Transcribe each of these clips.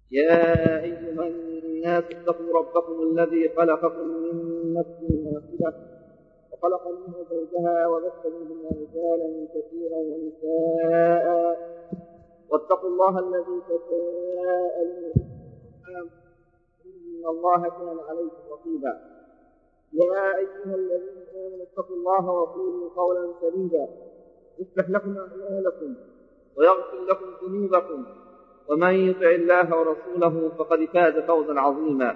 يا أيها الناس اتقوا ربكم الذي خلقكم من نفس واحدة وخلق منها زوجها وبث منهما رجالا كثيرا ونساء واتقوا الله الذي تساءلون إن الله كان عليكم رقيبا يا أيها الذين آمنوا اتقوا الله وقولوا قولا سديدا يصلح لكم أعمالكم ويغفر لكم ذنوبكم ومن يطع الله ورسوله فقد فاز فوزا عظيما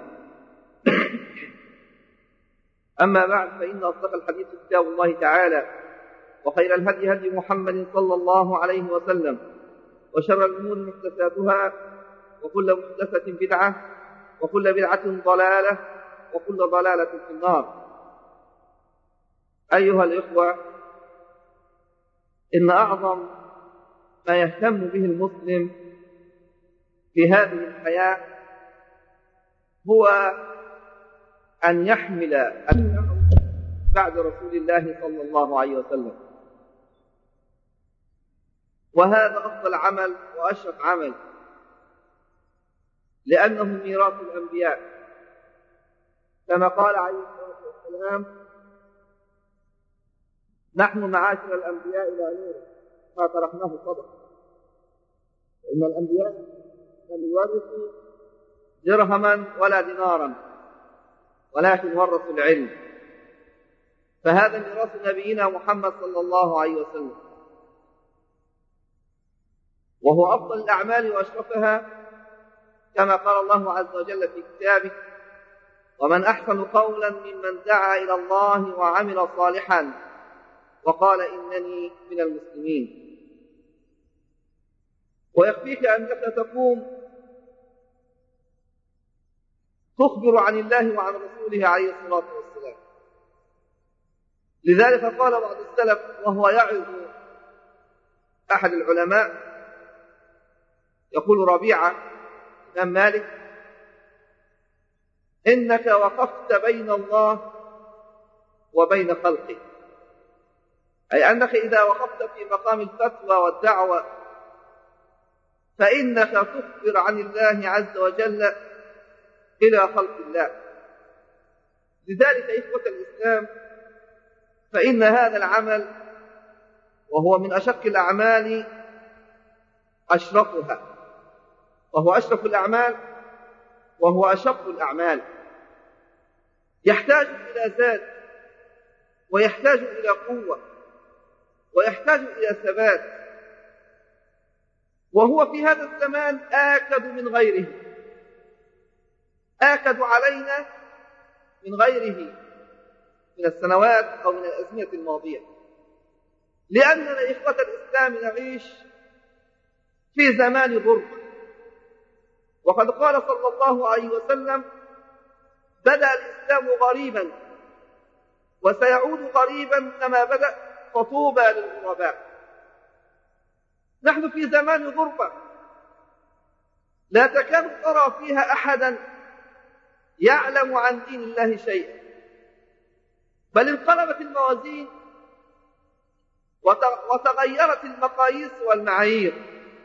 أما بعد فإن أصدق الحديث كتاب الله تعالى وخير الهدي هدي محمد صلى الله عليه وسلم وشر الأمور محدثاتها وكل محدثة بدعة وكل بدعة ضلالة وكل ضلالة في النار أيها الإخوة إن أعظم ما يهتم به المسلم في هذه الحياة هو أن يحمل بعد رسول الله صلى الله عليه وسلم وهذا أفضل عمل وأشرف عمل لأنه ميراث الأنبياء كما قال عليه الصلاة والسلام نحن معاشر الأنبياء لا نورث ما تركناه صدقة إن الأنبياء لم يورثوا درهما ولا دينارا ولكن ورثوا العلم فهذا ميراث نبينا محمد صلى الله عليه وسلم وهو أفضل الأعمال وأشرفها كما قال الله عز وجل في كتابه ومن أحسن قولا ممن دعا إلى الله وعمل صالحا وقال إنني من المسلمين ويكفيك أنك تقوم تخبر عن الله وعن رسوله عليه الصلاة والسلام لذلك قال بعض السلف وهو يعظ أحد العلماء يقول ربيعة الإمام مالك إنك وقفت بين الله وبين خلقه أي أنك إذا وقفت في مقام الفتوى والدعوة فإنك تخبر عن الله عز وجل إلى خلق الله لذلك إخوة الإسلام فإن هذا العمل وهو من أشق الأعمال أشرفها وهو أشرف الأعمال وهو أشق الأعمال يحتاج إلى زاد ويحتاج إلى قوة ويحتاج إلى ثبات وهو في هذا الزمان آكد من غيره آكد علينا من غيره من السنوات أو من الأزمنة الماضية لأننا إخوة الإسلام نعيش في زمان غربة وقد قال صلى الله عليه وسلم بدأ الإسلام غريبا وسيعود غريبا كما بدأ فطوبى للغرباء نحن في زمان غربة لا تكاد ترى فيها أحدا يعلم عن دين الله شيئا بل انقلبت الموازين وتغيرت المقاييس والمعايير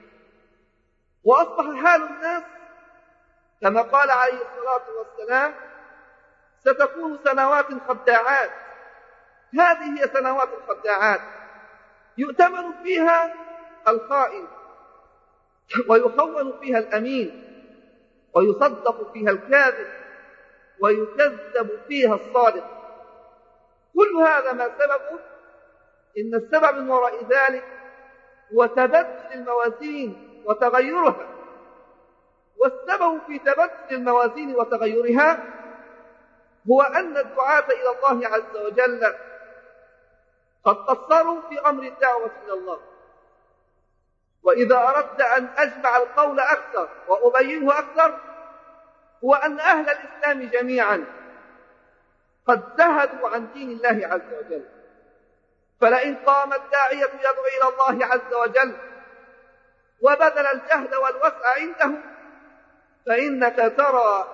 وأصبح حال الناس كما قال عليه الصلاة والسلام ستكون سنوات خداعات هذه هي سنوات الخداعات يؤتمن فيها الخائن ويخون فيها الأمين ويصدق فيها الكاذب ويكذب فيها الصادق كل هذا ما سببه إن السبب من وراء ذلك هو تبدل الموازين وتغيرها والسبب في تبدل الموازين وتغيرها هو أن الدعاة إلى الله عز وجل قد قصروا في أمر الدعوة إلى الله وإذا أردت أن أجمع القول أكثر وأبينه أكثر هو أن أهل الإسلام جميعا قد زهدوا عن دين الله عز وجل فلئن قام الداعية يدعو إلى الله عز وجل وبذل الجهد والوسع عنده فإنك ترى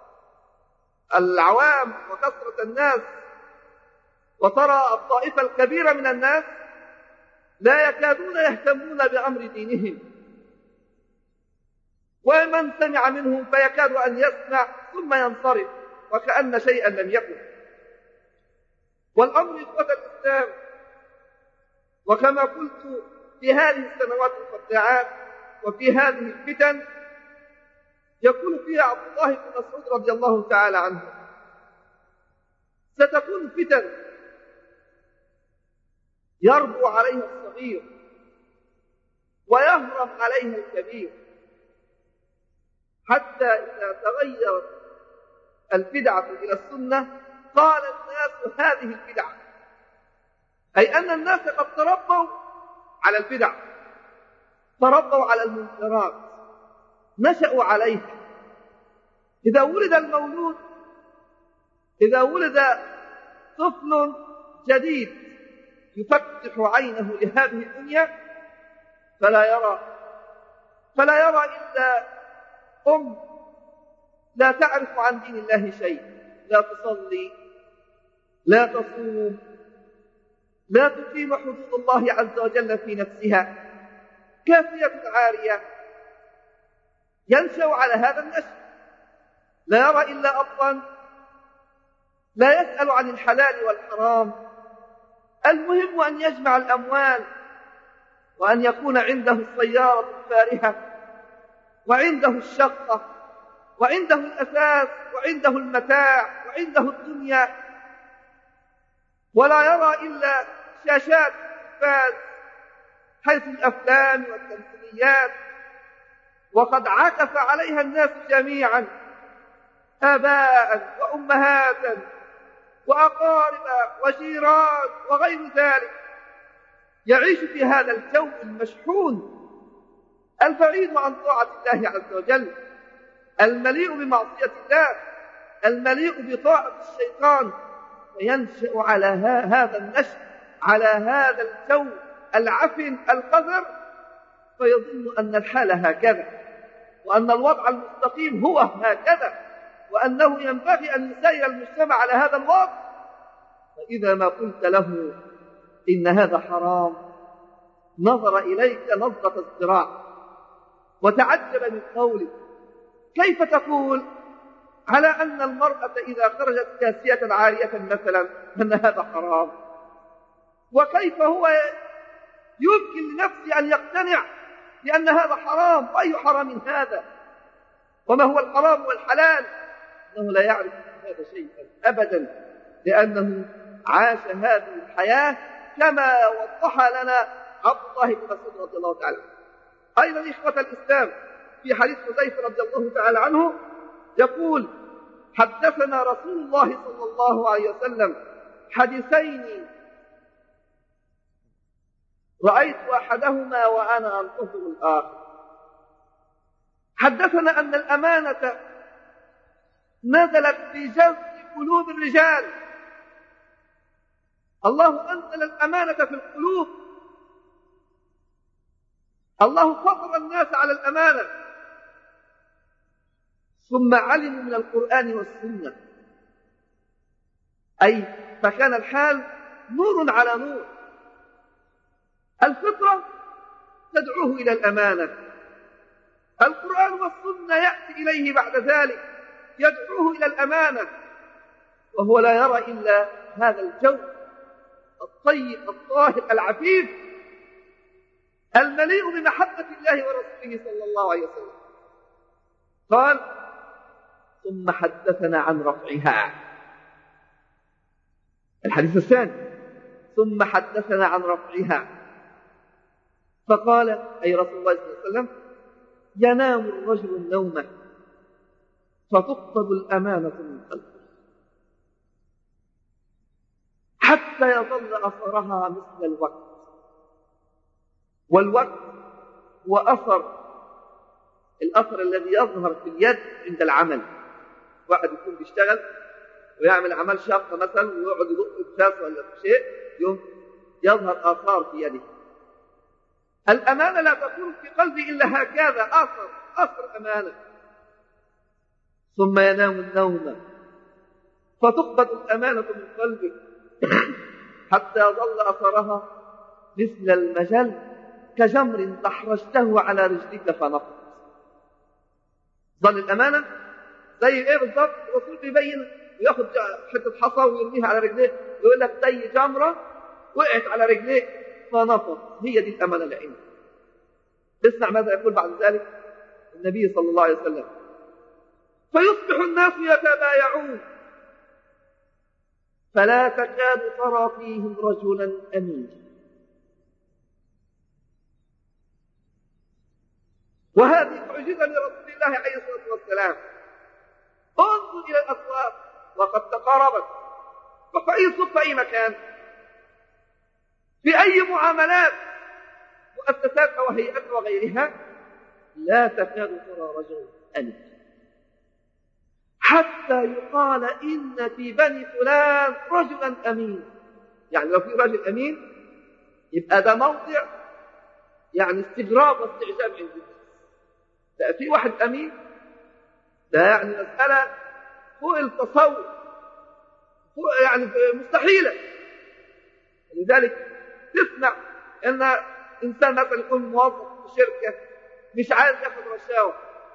العوام وكثرة الناس وترى الطائفة الكبيرة من الناس لا يكادون يهتمون بأمر دينهم ومن سمع منهم فيكاد أن يسمع ثم ينصرف وكأن شيئا لم يكن والأمر إخوة الإسلام وكما قلت في هذه السنوات الخداعات وفي هذه الفتن يقول فيها عبد الله بن مسعود رضي الله تعالى عنه ستكون فتن يربو عليها الصغير ويهرم عليها الكبير حتى إذا تغيرت البدعة إلى السنة قال الناس هذه البدعة أي أن الناس قد تربوا على البدع تربوا على المنكرات نشأوا عليها إذا ولد المولود إذا ولد طفل جديد يفتح عينه لهذه الدنيا فلا يرى فلا يرى إلا أم لا تعرف عن دين الله شيء لا تصلي لا تصوم لا تقيم حدود الله عز وجل في نفسها كافية عارية ينشأ على هذا النشأ لا يرى إلا أبطا لا يسأل عن الحلال والحرام المهم أن يجمع الأموال وأن يكون عنده السيارة الفارهة وعنده الشقة وعنده الأساس وعنده المتاع وعنده الدنيا ولا يرى إلا شاشات التلفاز حيث الأفلام والتمثيليات وقد عكف عليها الناس جميعا آباء وأمهاتا وأقارب وجيران وغير ذلك يعيش في هذا الجو المشحون البعيد عن طاعة الله عز وجل المليء بمعصية الله المليء بطاعة الشيطان فينشأ على هذا النشأ على هذا الجو العفن القذر فيظن أن الحال هكذا وأن الوضع المستقيم هو هكذا وأنه ينبغي أن يسير المجتمع على هذا الوضع فإذا ما قلت له إن هذا حرام نظر إليك نظرة ازدراع وتعجب من قولك كيف تقول على أن المرأة إذا خرجت كاسية عارية مثلا أن هذا حرام وكيف هو يمكن لنفسه أن يقتنع بأن هذا حرام وأي حرام هذا وما هو الحرام والحلال أنه لا يعرف هذا شيئا أبدا لأنه عاش هذه الحياة كما وضحها لنا عبد الله بن مسعود رضي الله تعالى أيضا إخوة الإسلام في حديث حذيفة رضي الله تعالى عنه يقول حدثنا رسول الله صلى الله عليه وسلم حديثين رأيت أحدهما وأنا أنتظر الآخر حدثنا أن الأمانة نزلت في جذب قلوب الرجال الله أنزل الأمانة في القلوب الله فطر الناس على الأمانة ثم علموا من القرآن والسنة أي فكان الحال نور على نور الفطرة تدعوه إلى الأمانة القرآن والسنة يأتي إليه بعد ذلك يدعوه إلى الأمانة وهو لا يرى إلا هذا الجو الطيب الطاهر العفيف المليء بمحبة الله ورسوله صلى الله عليه وسلم قال ثم حدثنا عن رفعها الحديث الثاني ثم حدثنا عن رفعها فقال أي رسول الله صلى الله عليه وسلم ينام الرجل النوم فتقبض الأمانة من قلبه حتى يظل أثرها مثل الوقت والوقت هو أثر الأثر الذي يظهر في اليد عند العمل واحد يكون بيشتغل ويعمل أعمال شاقة مثلا ويقعد يدق بفاس ولا بشيء يوم يظهر آثار في يده الأمانة لا تكون في قلبي إلا هكذا أثر أثر أمانة ثم ينام النوم فتقبض الأمانة من قلبه حتى يظل أثرها مثل المجل كجمر تحرجته على رجلك فنقط ظن الأمانة زي إيه بالظبط الرسول بيبين وياخد حتة حصى ويرميها على رجليه يقول لك زي جمرة وقعت على رجليه فنفض هي دي الأمانة اللي عنده اسمع ماذا يقول بعد ذلك النبي صلى الله عليه وسلم فيصبح الناس يتبايعون فلا تكاد ترى فيهم رجلا أمينا وهذه معجزة لرسول الله عليه الصلاة والسلام انظر إلى الأسواق وقد تقاربت وفي أي صف أي مكان في أي معاملات مؤسسات أو هيئات وغيرها لا تكاد ترى رجل أمين حتى يقال إن في بني فلان رجلا أمين يعني لو في رجل أمين يبقى ده موضع يعني استغراب واستعجاب عند الناس لا في واحد أمين ده يعني مسألة فوق التصور فوق يعني مستحيلة لذلك تسمع ان انسان مثلا يكون موظف في شركه مش عايز ياخد رشاوى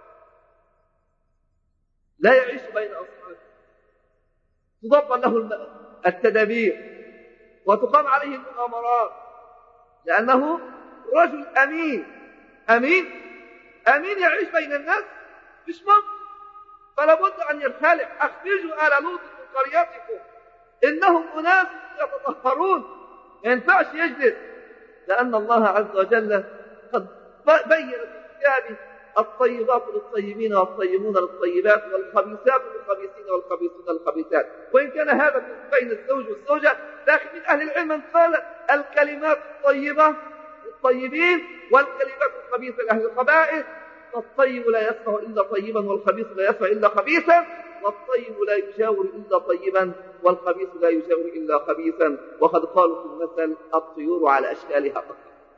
لا يعيش بين اصحابه تضبط له التدابير وتقام عليه المؤامرات لانه رجل امين امين امين يعيش بين الناس مش ممكن فلا بد ان يرتلع اخرجوا ال لوط من قريتكم انهم اناس يتطهرون ما ينفعش يجلس لأن الله عز وجل قد بين في كتابه الطيبات للطيبين والطيبون للطيبات والخبيثات للخبيثين والخبيثون للخبيثات وإن كان هذا بين الزوج والزوجة لكن من أهل العلم من قال الكلمات الطيبة للطيبين والكلمات الخبيثة لأهل الخبائث فالطيب لا يسمع إلا طيبا والخبيث لا يسمع إلا خبيثا والطيب لا يجاور إلا طيبا والخبيث لا يجاور إلا خبيثا وقد قالوا في المثل الطيور على أشكالها فقط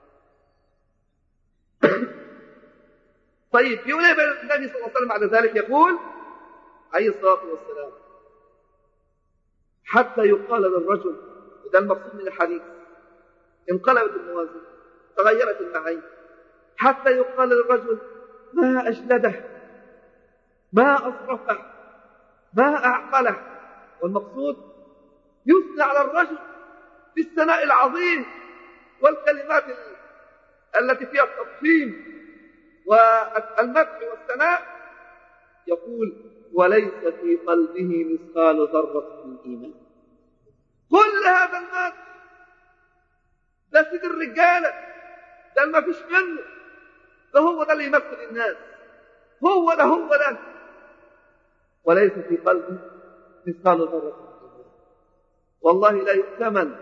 طيب يقول النبي صلى الله عليه وسلم بعد ذلك يقول عليه الصلاة والسلام حتى يقال للرجل وده المقصود من الحديث انقلبت الموازين تغيرت المعين حتى يقال للرجل ما أجلده ما أصرفه ما أعقله والمقصود يثنى على الرجل بالثناء العظيم والكلمات التي فيها التفخيم والمدح والثناء يقول وليس في قلبه مثقال ذرة من إيمان كل هذا المدح ده سيد الرجالة ده ما فيش منه ده هو ده اللي يمثل الناس هو ده هو ده وليس في قلبه مثقال ذرة والله لا يؤتمن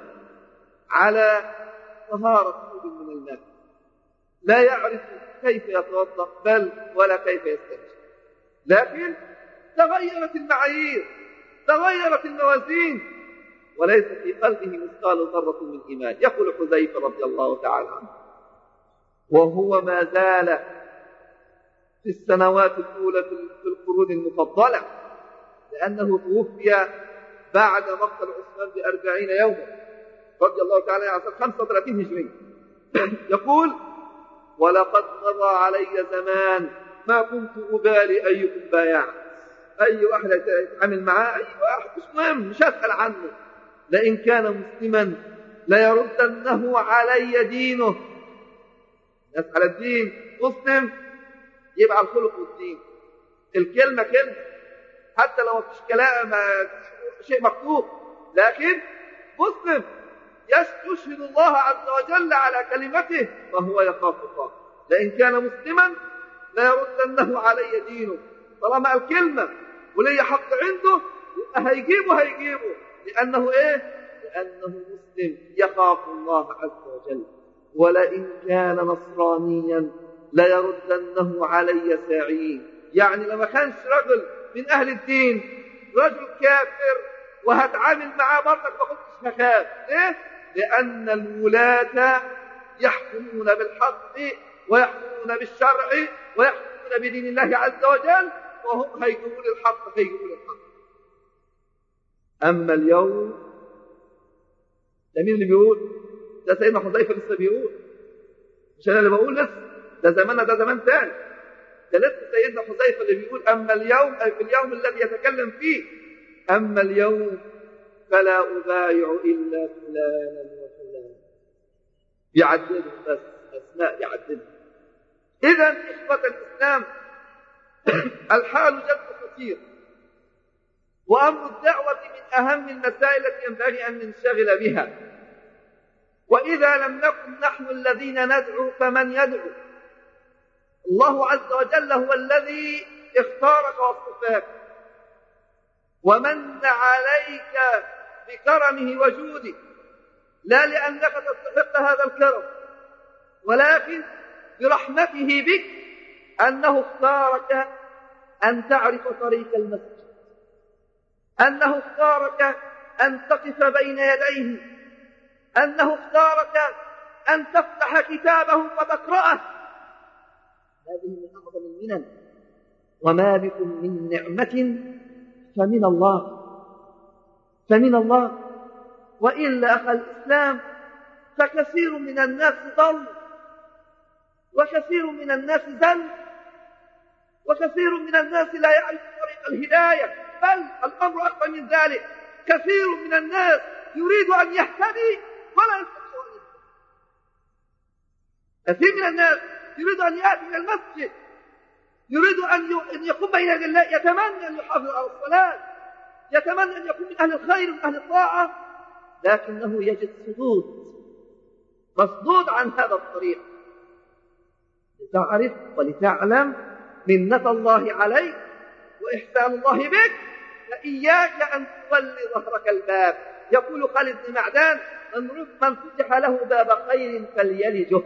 على طهارة ثوب من الماء لا يعرف كيف يتوضا بل ولا كيف يستنجي لكن تغيرت المعايير تغيرت الموازين وليس في قلبه مثقال ذرة من إيمان يقول حذيفة رضي الله تعالى عنه وهو ما زال في السنوات الأولى في القرون المفضلة لأنه توفي بعد مقتل عثمان بأربعين يوما رضي الله تعالى عنه 35 هجري يقول ولقد مضى علي زمان ما كنت أبالي أيكم بايع أي واحد يتعامل معاه أي واحد مش مهم مش أسأل عنه لئن كان مسلما ليردنه علي دينه يسأل الدين مسلم يبقى الخلق والدين الكلمة كلمة حتى لو مفيش كلام شيء مكتوب لكن مسلم يشهد الله عز وجل على كلمته فهو يخاف الله لئن كان مسلما لا يردنه علي دينه طالما الكلمة ولي حق عنده يبقى هيجيبه هيجيبه لأنه إيه؟ لأنه مسلم يخاف الله عز وجل ولئن كان نصرانيا ليردنه علي ساعين يعني لما كانش رجل من أهل الدين رجل كافر وهتعامل معاه برضك ما كنتش هخاف ليه؟ لأن الولاة يحكمون بالحق ويحكمون بالشرع ويحكمون بدين الله عز وجل وهم هيجوا الحق هيجوا الحق أما اليوم ده مين اللي بيقول؟ ده سيدنا حذيفة لسه بيقول مش أنا اللي بقول لسه ده زماننا ده زمان تاني ده لسه سيدنا حذيفه اللي بيقول اما اليوم أي في اليوم الذي يتكلم فيه اما اليوم فلا ابايع الا فلانا وفلانا يعدلوا بس اسماء يعدلوا اذا اخوه الاسلام الحال جد خطير وامر الدعوه من اهم المسائل التي ينبغي ان ننشغل بها واذا لم نكن نحن الذين ندعو فمن يدعو الله عز وجل هو الذي اختارك واصطفاك ومن عليك بكرمه وجوده لا لأنك تستحق هذا الكرم ولكن برحمته بك أنه اختارك أن تعرف طريق المسجد أنه اختارك أن تقف بين يديه أنه اختارك أن تفتح كتابه فتقرأه هذه من أعظم المنن وما بكم من نعمة فمن الله فمن الله وإلا أخ الإسلام فكثير من الناس ضل وكثير من الناس زل وكثير من الناس لا يعرف طريق الهداية بل الأمر أكبر من ذلك كثير من الناس يريد أن يهتدي ولا يستطيع أن يهتدي كثير من الناس يريد أن يأتي إلى المسجد يريد أن يقوم بين يدي الله يتمنى أن يحافظ على الصلاة يتمنى أن يكون من أهل الخير ومن أهل الطاعة لكنه يجد صدود مصدود عن هذا الطريق لتعرف ولتعلم منة الله عليك وإحسان الله بك فإياك أن تولي ظهرك الباب يقول خالد بن معدان من فتح له باب خير فليلجه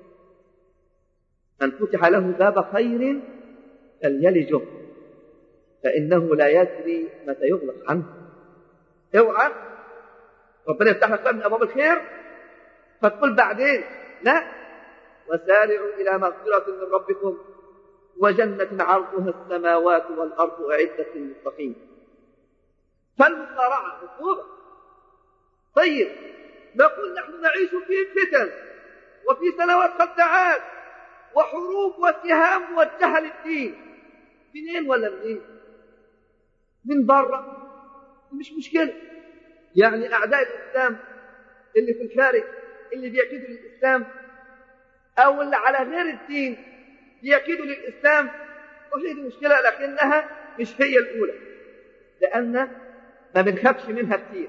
من فتح له باب خير فليلجه فإنه لا يدري متى يغلق عنه اوعى ربنا يفتح لك من أبواب الخير فتقول بعدين لا وسارعوا إلى مغفرة من ربكم وجنة عرضها السماوات والأرض أعدت للمتقين فالمصارعة مطلوبة طيب نقول نحن نعيش في فتن وفي سنوات خداعات وحروب وسهام موجهة للدين منين ولا منين؟ من بره مش مشكلة يعني أعداء الإسلام اللي في الخارج اللي بيكيدوا للإسلام أو اللي على غير الدين بيكيدوا للإسلام وهي دي مشكلة لكنها مش هي الأولى لأن ما بنخافش منها كتير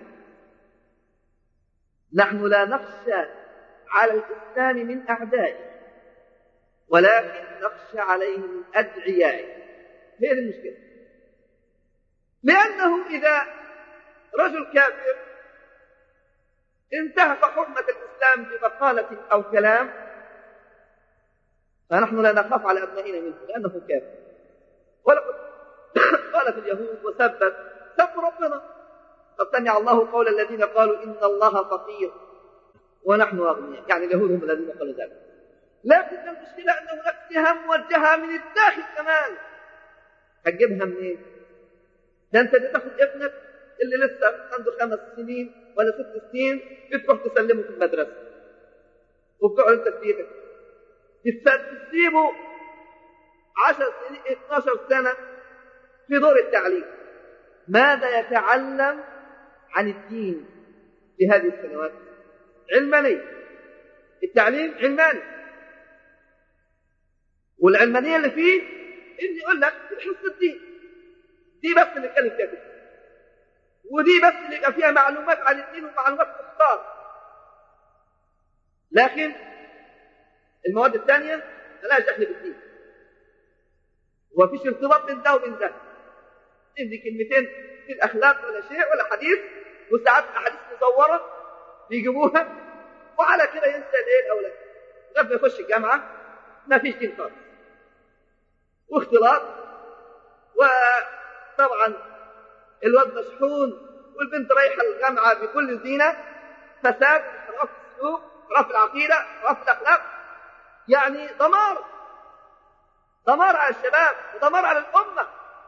نحن لا نخشى على الإسلام من أعدائه ولكن نخشى عليه من أدعيائه هي دي المشكلة لأنه إذا رجل كافر انتهك حرمة الإسلام بمقالة أو كلام فنحن لا نخاف على أبنائنا منه لأنه كافر ولقد قالت اليهود وسبت سب ربنا قد سمع الله قول الذين قالوا إن الله فقير ونحن أغنياء يعني اليهود هم الذين قالوا ذلك لكن المشكلة أن هناك سهام موجهة من الداخل كمان هتجيبها منين؟ ده أنت تاخد ابنك اللي لسه عنده خمس سنين ولا ست سنين بتروح تسلمه في المدرسة وبتقعد أنت في بيتك تسيبه 10 سنين 12 سنة في دور التعليم ماذا يتعلم عن الدين في هذه السنوات علمانية التعليم علماني والعلمانية اللي فيه إن يقول لك الحصة الدين دي بس اللي كان فيها كده ودي بس اللي يبقى فيها معلومات عن الدين ومعلومات تختار لكن المواد الثانية ملهاش دخل بالدين ومفيش ارتباط بين ده وبين ده عندي كلمتين في الأخلاق ولا شيء ولا حديث وساعات أحاديث مصورة بيجيبوها وعلى كده ينسى الايه الأولاد لغاية ما يخش الجامعة ما فيش دين خالص واختلاط وطبعا الواد مشحون والبنت رايحة الجامعة بكل زينة فساد انحراف في السلوك انحراف في العقيدة انحراف في الأخلاق يعني دمار دمار على الشباب ودمار على الأمة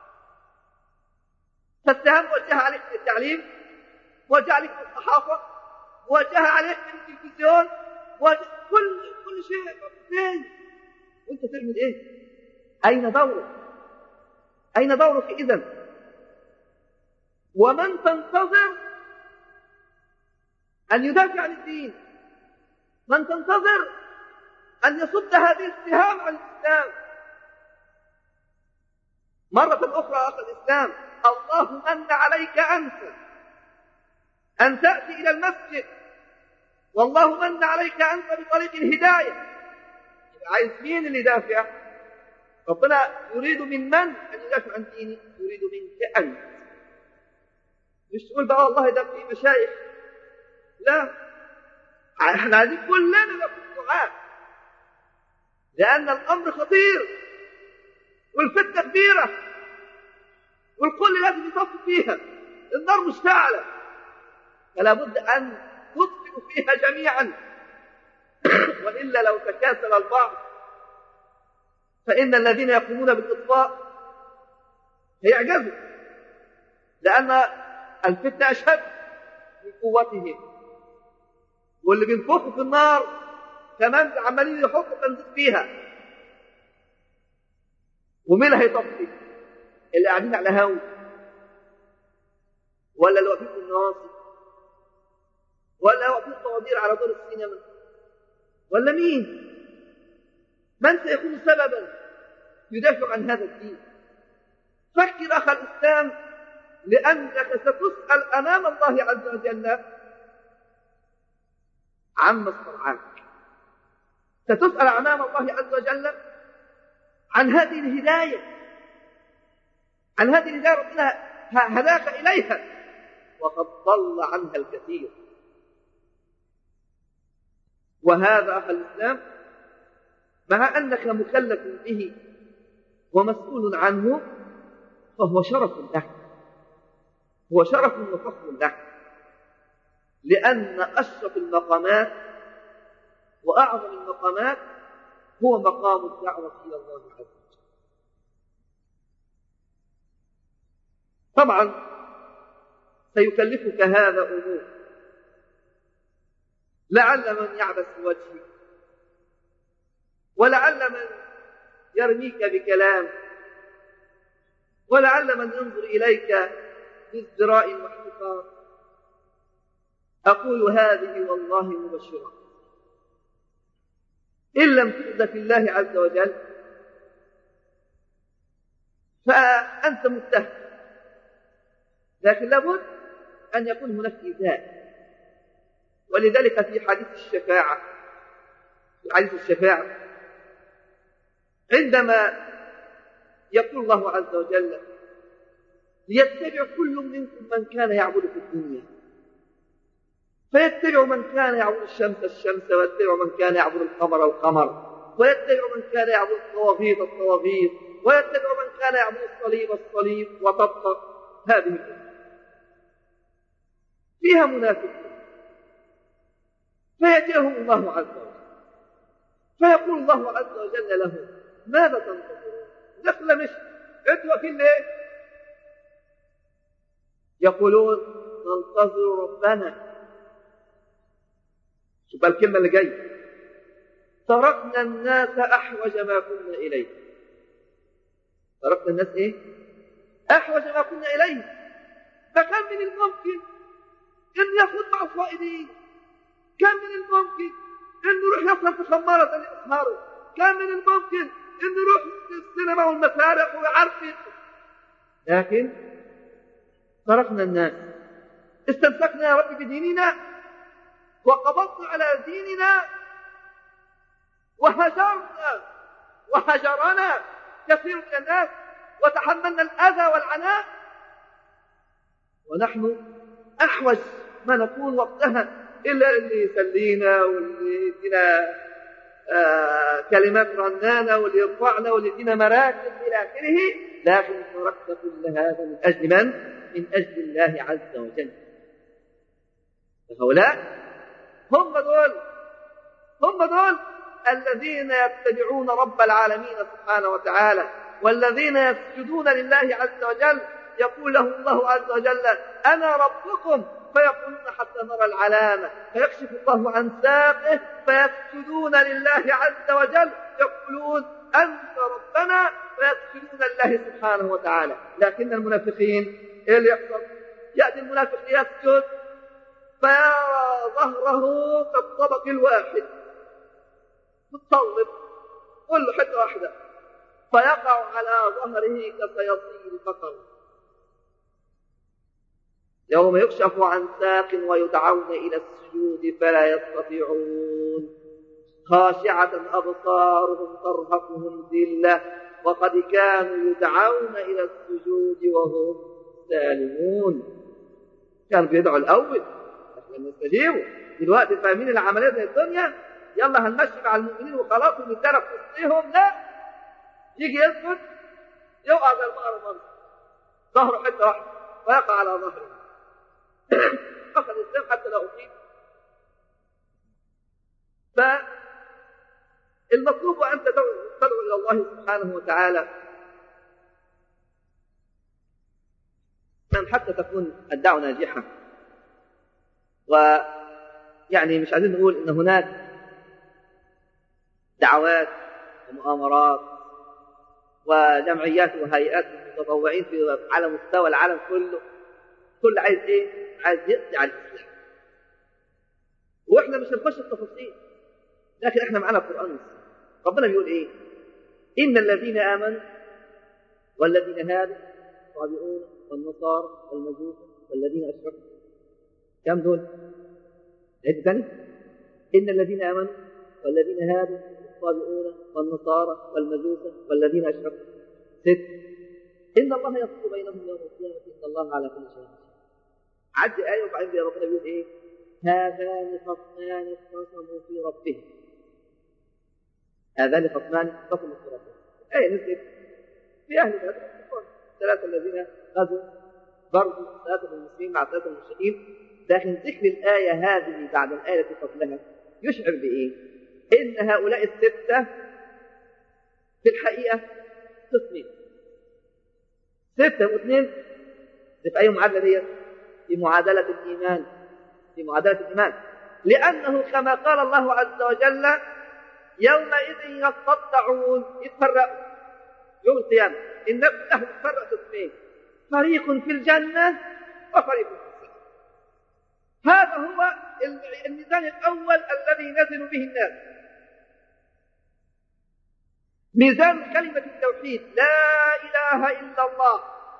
فالسهام موجهة عليك من التعليم موجهة عليك من الصحافة موجهة عليك من التلفزيون موجهة كل كل شيء فين وانت تعمل ايه أين دورك أين دورك إذن ومن تنتظر أن يدافع عن الدين من تنتظر أن يصد هذه السهام عن الإسلام مرة أخرى أخذ الإسلام الله من عليك أنت أن تأتي إلى المسجد والله من عليك أنت بطريق الهداية عايز مين اللي يدافع ربنا يريد من من أن يدافع عن ديني يريد منك أنت مش تقول بقى والله ده في مشايخ لا احنا عايزين كلنا نكون دعاء لأن الأمر خطير والفتنة كبيرة والكل لازم يصف فيها النار مشتعلة فلا بد أن نطفئ فيها جميعا وإلا لو تكاسل البعض فإن الذين يقومون بالإطفاء هيعجزوا لأن الفتنة أشد من قوتهم واللي بينفخوا في النار كمان عمالين يحطوا بنزين فيها ومين اللي هيطفي؟ اللي قاعدين على هوا ولا اللي واقفين في النواصي ولا واقفين طوابير على دور السينما ولا مين؟ من سيكون سببا يدافع عن هذا الدين؟ فكر أخ الإسلام لأنك ستسأل أمام الله عز وجل عما استرعاك ستسأل أمام الله عز وجل عن هذه الهداية عن هذه الهداية ربنا هداك إليها وقد ضل عنها الكثير وهذا أخ الإسلام مع أنك مكلف به ومسؤول عنه فهو شرف لك هو شرف وفخر لك لأن أشرف المقامات وأعظم المقامات هو مقام الدعوة إلى الله عز وجل طبعا سيكلفك هذا أمور لعل من يعبس وجهك ولعل من يرميك بكلام ولعل من ينظر إليك بازدراء واحتقار أقول هذه والله مبشرة إن لم تؤذ في الله عز وجل فأنت متهم لكن لابد أن يكون هناك إيذاء ولذلك في حديث الشفاعة في حديث الشفاعة عندما يقول الله عز وجل ليتبع كل منكم من كان يعبد في الدنيا فيتبع من كان يعبد الشمس الشمس ويتبع من كان يعبد القمر القمر ويتبع من كان يعبد الطواغيت الطواغيت ويتبع من كان يعبد الصليب الصليب وتبقى هذه الأمة فيها منافقون فيأتيهم الله عز وجل فيقول الله عز وجل لهم ماذا تنتظرون دخل مش انتوا في ايه يقولون ننتظر ربنا شوف الكلمة اللي جاية تركنا الناس أحوج ما كنا إليه تركنا الناس إيه؟ أحوج ما كنا إليه فكان من الممكن أن يكون مع الصائدين كان من الممكن أن يروح يصل في خمارة لإسهاره كان من الممكن أن يروح السينما والمسارح ويعرف لكن تركنا الناس استمسكنا يا رب بديننا وقبضنا على ديننا وهجرنا وهجرنا كثير من الناس وتحملنا الأذى والعناء ونحن أحوج ما نكون وقتها إلا اللي يسلينا واللي يدينا آه كلمات رنانة واللي يرفعنا واللي يدينا مراكز إلى آخره لكن تركت كل هذا من أجل من؟ من أجل الله عز وجل فهؤلاء هم دول هم دول الذين يتبعون رب العالمين سبحانه وتعالى والذين يسجدون لله عز وجل يقول لهم الله عز وجل أنا ربكم فيقولون حتى نرى العلامة فيكشف الله عن ساقه فيسجدون لله عز وجل يقولون أنت ربنا فيغفرون الله سبحانه وتعالى لكن المنافقين إيه اللي يحصل يأتي المنافق يسجد فيرى ظهره كالطبق الواحد متصلب كل حتة واحدة فيقع على ظهره كصياصي البقر يوم يكشف عن ساق ويدعون إلى السجود فلا يستطيعون خاشعة أبصارهم ترهقهم ذلة وقد كانوا يدعون إلى السجود وهم سالمون كانوا بيدعوا الأول لما يستجيبوا دلوقتي فاهمين العملية زي الدنيا يلا هنمشي مع المؤمنين وخلاص ونتدرب في وسطهم لا يجي يسجد يوقع زي البقرة مرة ظهره حتة واحدة ويقع على ظهره أخذ الدم حتى لا أصيب فالمطلوب أن تدعو إلى الله سبحانه وتعالى حتى تكون الدعوة ناجحة ويعني مش عايزين نقول ان هناك دعوات ومؤامرات وجمعيات وهيئات متطوعين في على مستوى العالم كله كل عايز ايه؟ عايز يقضي على الاسلام واحنا مش هنخش التفاصيل لكن احنا معانا القران والسنه ربنا بيقول ايه؟ ان الذين امنوا والذين هادوا الصابئون والنصارى والمجوس والذين اشركوا كم دول؟ عد ثاني إن الذين آمنوا والذين هادوا الصابئون والنصارى والمجوس والذين أشركوا ست إن الله يفصل بينهم يوم القيامة إن الله على كل شيء عد آية وبعدين ربنا بيقول إيه؟ هذان خصمان اختصموا في ربهم هذان خصمان اختصموا في ربهم الآية نزلت في أهل بدر الثلاثة الذين غزوا برضو ثلاثة المسلمين مع ثلاثة المشركين لكن ذكر الآية هذه بعد الآية التي قبلها يشعر بإيه؟ إن هؤلاء الستة في الحقيقة قسمين ستة واثنين في أي معادلة دي؟ في معادلة الإيمان في معادلة الإيمان لأنه كما قال الله عز وجل يومئذ يصدعون يتفرقوا يوم القيامة النفس له تتفرق قسمين فريق في الجنة وفريق في هذا هو الميزان الأول الذي نزل به الناس ميزان كلمة التوحيد لا إله إلا الله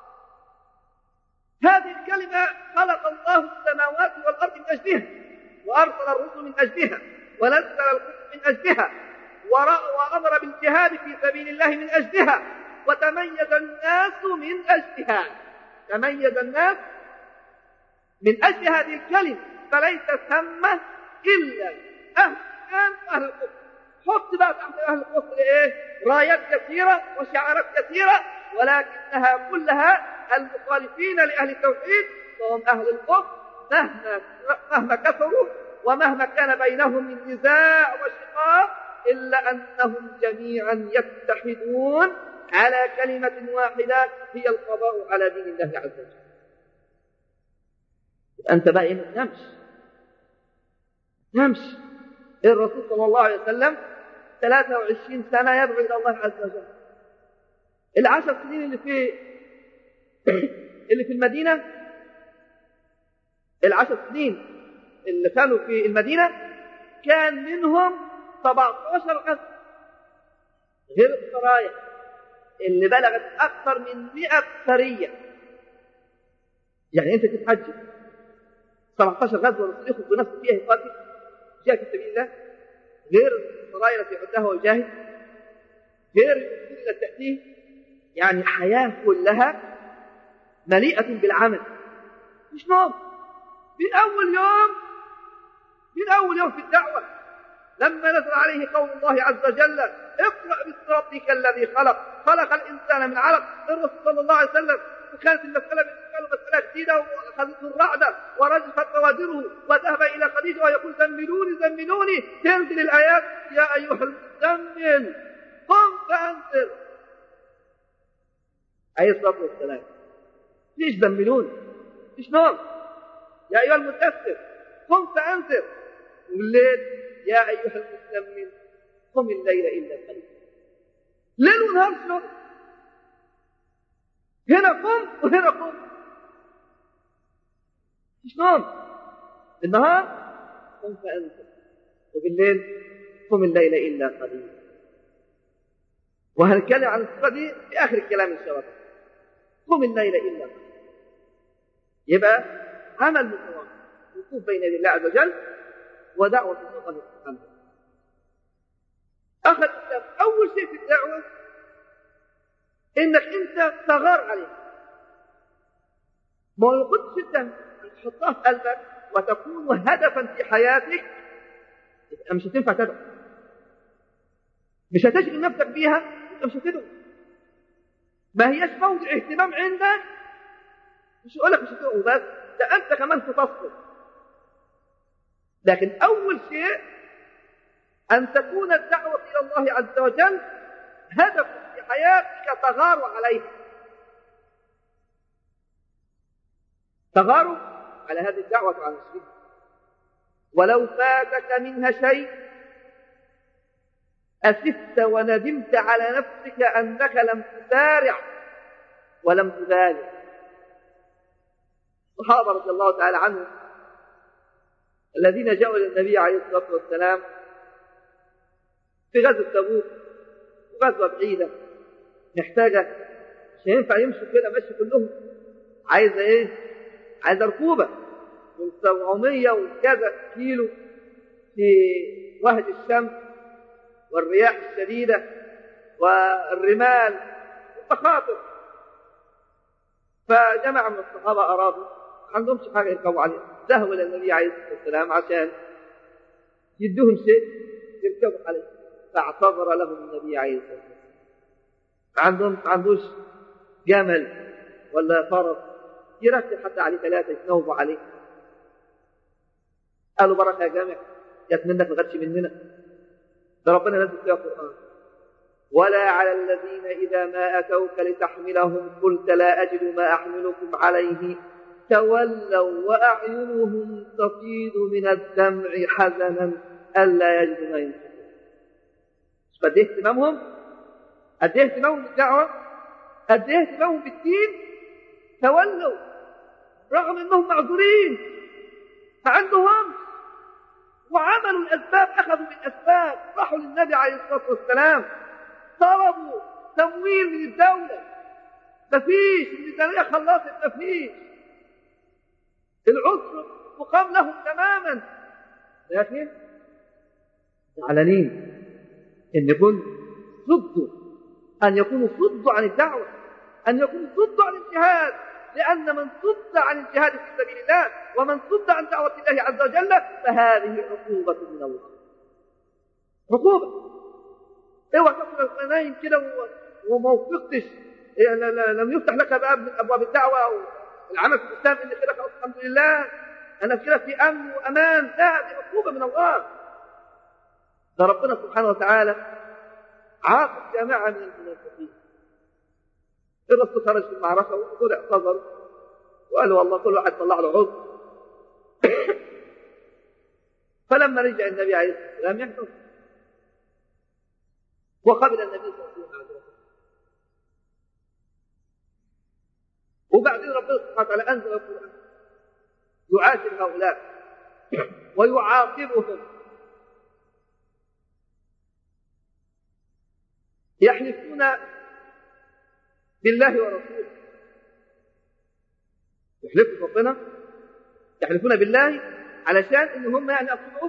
هذه الكلمة خلق الله السماوات والأرض من أجلها وأرسل الرسل من أجلها ونزل الكتب من أجلها وأمر بالجهاد في سبيل الله من أجلها وتميز الناس من أجلها تميز الناس من أجل هذه الكلمة فليس ثم إلا أهل الإيمان وأهل الكفر حط بقى تحت أهل الكفر إيه؟ رايات كثيرة وشعارات كثيرة ولكنها كلها المخالفين لأهل التوحيد وهم أهل الكفر مهما مهما كفروا ومهما كان بينهم من نزاع وشقاق إلا أنهم جميعا يتحدون على كلمة واحدة هي القضاء على دين الله عز وجل أنت بقى إيه ما تنامش تنامش الرسول صلى الله عليه وسلم 23 سنة يدعو إلى الله عز وجل العشر سنين اللي في اللي في المدينة العشر سنين اللي كانوا في المدينة كان منهم 17 غزو غير السرايا اللي بلغت أكثر من 100 سرية يعني أنت تتحجب 17 غزوة الرسول يخرج بنفسه فيها يقاتل جاهد في سبيل الله غير السرايا التي عدها ويجاهد غير الأسلوب التي تأتيه يعني حياة كلها مليئة بالعمل مش نوم من أول يوم من أول يوم في الدعوة لما نزل عليه قول الله عز وجل اقرأ باسم ربك الذي خلق خلق الإنسان من علق الرسول صلى الله عليه وسلم وكانت المسألة بالنسبة له مسألة جديدة وأخذته الرعدة ورجفت بوادره وذهب إلى خديجة ويقول زملوني زملوني تنزل الآيات يا أيها المزمل قم فأنذر عليه الصلاة والسلام ليش زملوني ليش نوم يا أيها المدثر قم فأنذر والليل يا أيها المزمل قم الليل إلا قليلا ليل ونهار شغل هنا قم وهنا قم مش نوم النهار قم فأنت وبالليل قم الليل إلا قليلا وهنتكلم عن الصفة دي في آخر الكلام إن شاء الله قم الليل إلا قليلا يبقى عمل متواضع وقوف بين يدي الله عز وجل ودعوة الله سبحانه أخذ الإسلام أول شيء في الدعوة إنك أنت تغار عليه ما يقدش أنت تحطها في قلبك وتكون هدفا في حياتك يبقى مش هتنفع تدعو مش هتشغل نفسك بيها يبقى مش هتدعو ما هياش موضع اهتمام عندك مش هقول لك مش هتدعو بس ده أنت كمان تتصل لكن أول شيء أن تكون الدعوة إلى الله عز وجل هدف في حياتك تغار عليها تغار على هذه الدعوة وعلى المسلمين ولو فاتك منها شيء أسفت وندمت على نفسك أنك لم تسارع ولم تبالغ الصحابة رضي الله تعالى عنهم الذين جاءوا إلى النبي عليه الصلاة والسلام في غزوة تبوك غزوة بعيدة محتاجة مش هينفع يمشوا كده مشي كلهم عايزة إيه؟ عايزة ركوبة من 700 وكذا كيلو في وهج الشمس والرياح الشديدة والرمال والمخاطر فجمع من الصحابة أرادوا ما عندهمش حاجة يركبوا عليها ذهبوا إلى النبي عليه الصلاة والسلام عشان يدوهم شيء يركبوا عليه فاعتذر لهم النبي عليه الصلاة والسلام ما عندهم ما عندوش جمل ولا فرس يركب حتى عليه ثلاثة يتنوبوا عليه قالوا بركة يا جامع جت منك ما جاتش مننا ده ربنا نزل فيها قرآن ولا على الذين إذا ما أتوك لتحملهم قلت لا أجد ما أحملكم عليه تولوا وأعينهم تفيض من الدمع حزنا ألا يجدوا ما ينفقون قد ايه اهتمامهم قد ايه اهتمامهم بالدعوة قد ايه اهتمامهم بالدين تولوا رغم انهم معذورين ما عندهم وعملوا الاسباب اخذوا بالاسباب راحوا للنبي عليه الصلاه والسلام طلبوا تمويل من الدوله مفيش الميزانيه خلصت مفيش العسر مقام لهم تماما لكن زعلانين ان يكون صدوا ان يكونوا صدوا عن الدعوه ان يكونوا صدوا عن الجهاد لان من صد عن الجهاد في سبيل الله ومن صد عن دعوه الله عز وجل فهذه عقوبه من الله عقوبه اوعى تدخل نايم كده وما وفقتش لم يفتح لك باب من ابواب الدعوه او العمل في الاسلام ان كده خلاص الحمد لله انا كده في امن وامان لا دي عقوبه من الله ده ربنا سبحانه وتعالى عاقب جماعة من المنافقين الرسول خرج في المعركة ودول اعتذروا وقالوا والله كل واحد طلع له عذر فلما رجع النبي عليه الصلاة والسلام يعتذر وقبل النبي صلى الله عليه وسلم وبعدين ربنا سبحانه وتعالى أنزل القرآن يعاتب هؤلاء ويعاقبهم يحلفون بالله ورسوله يحلفوا ربنا يحلفون بالله علشان ان هم يعني اصلوا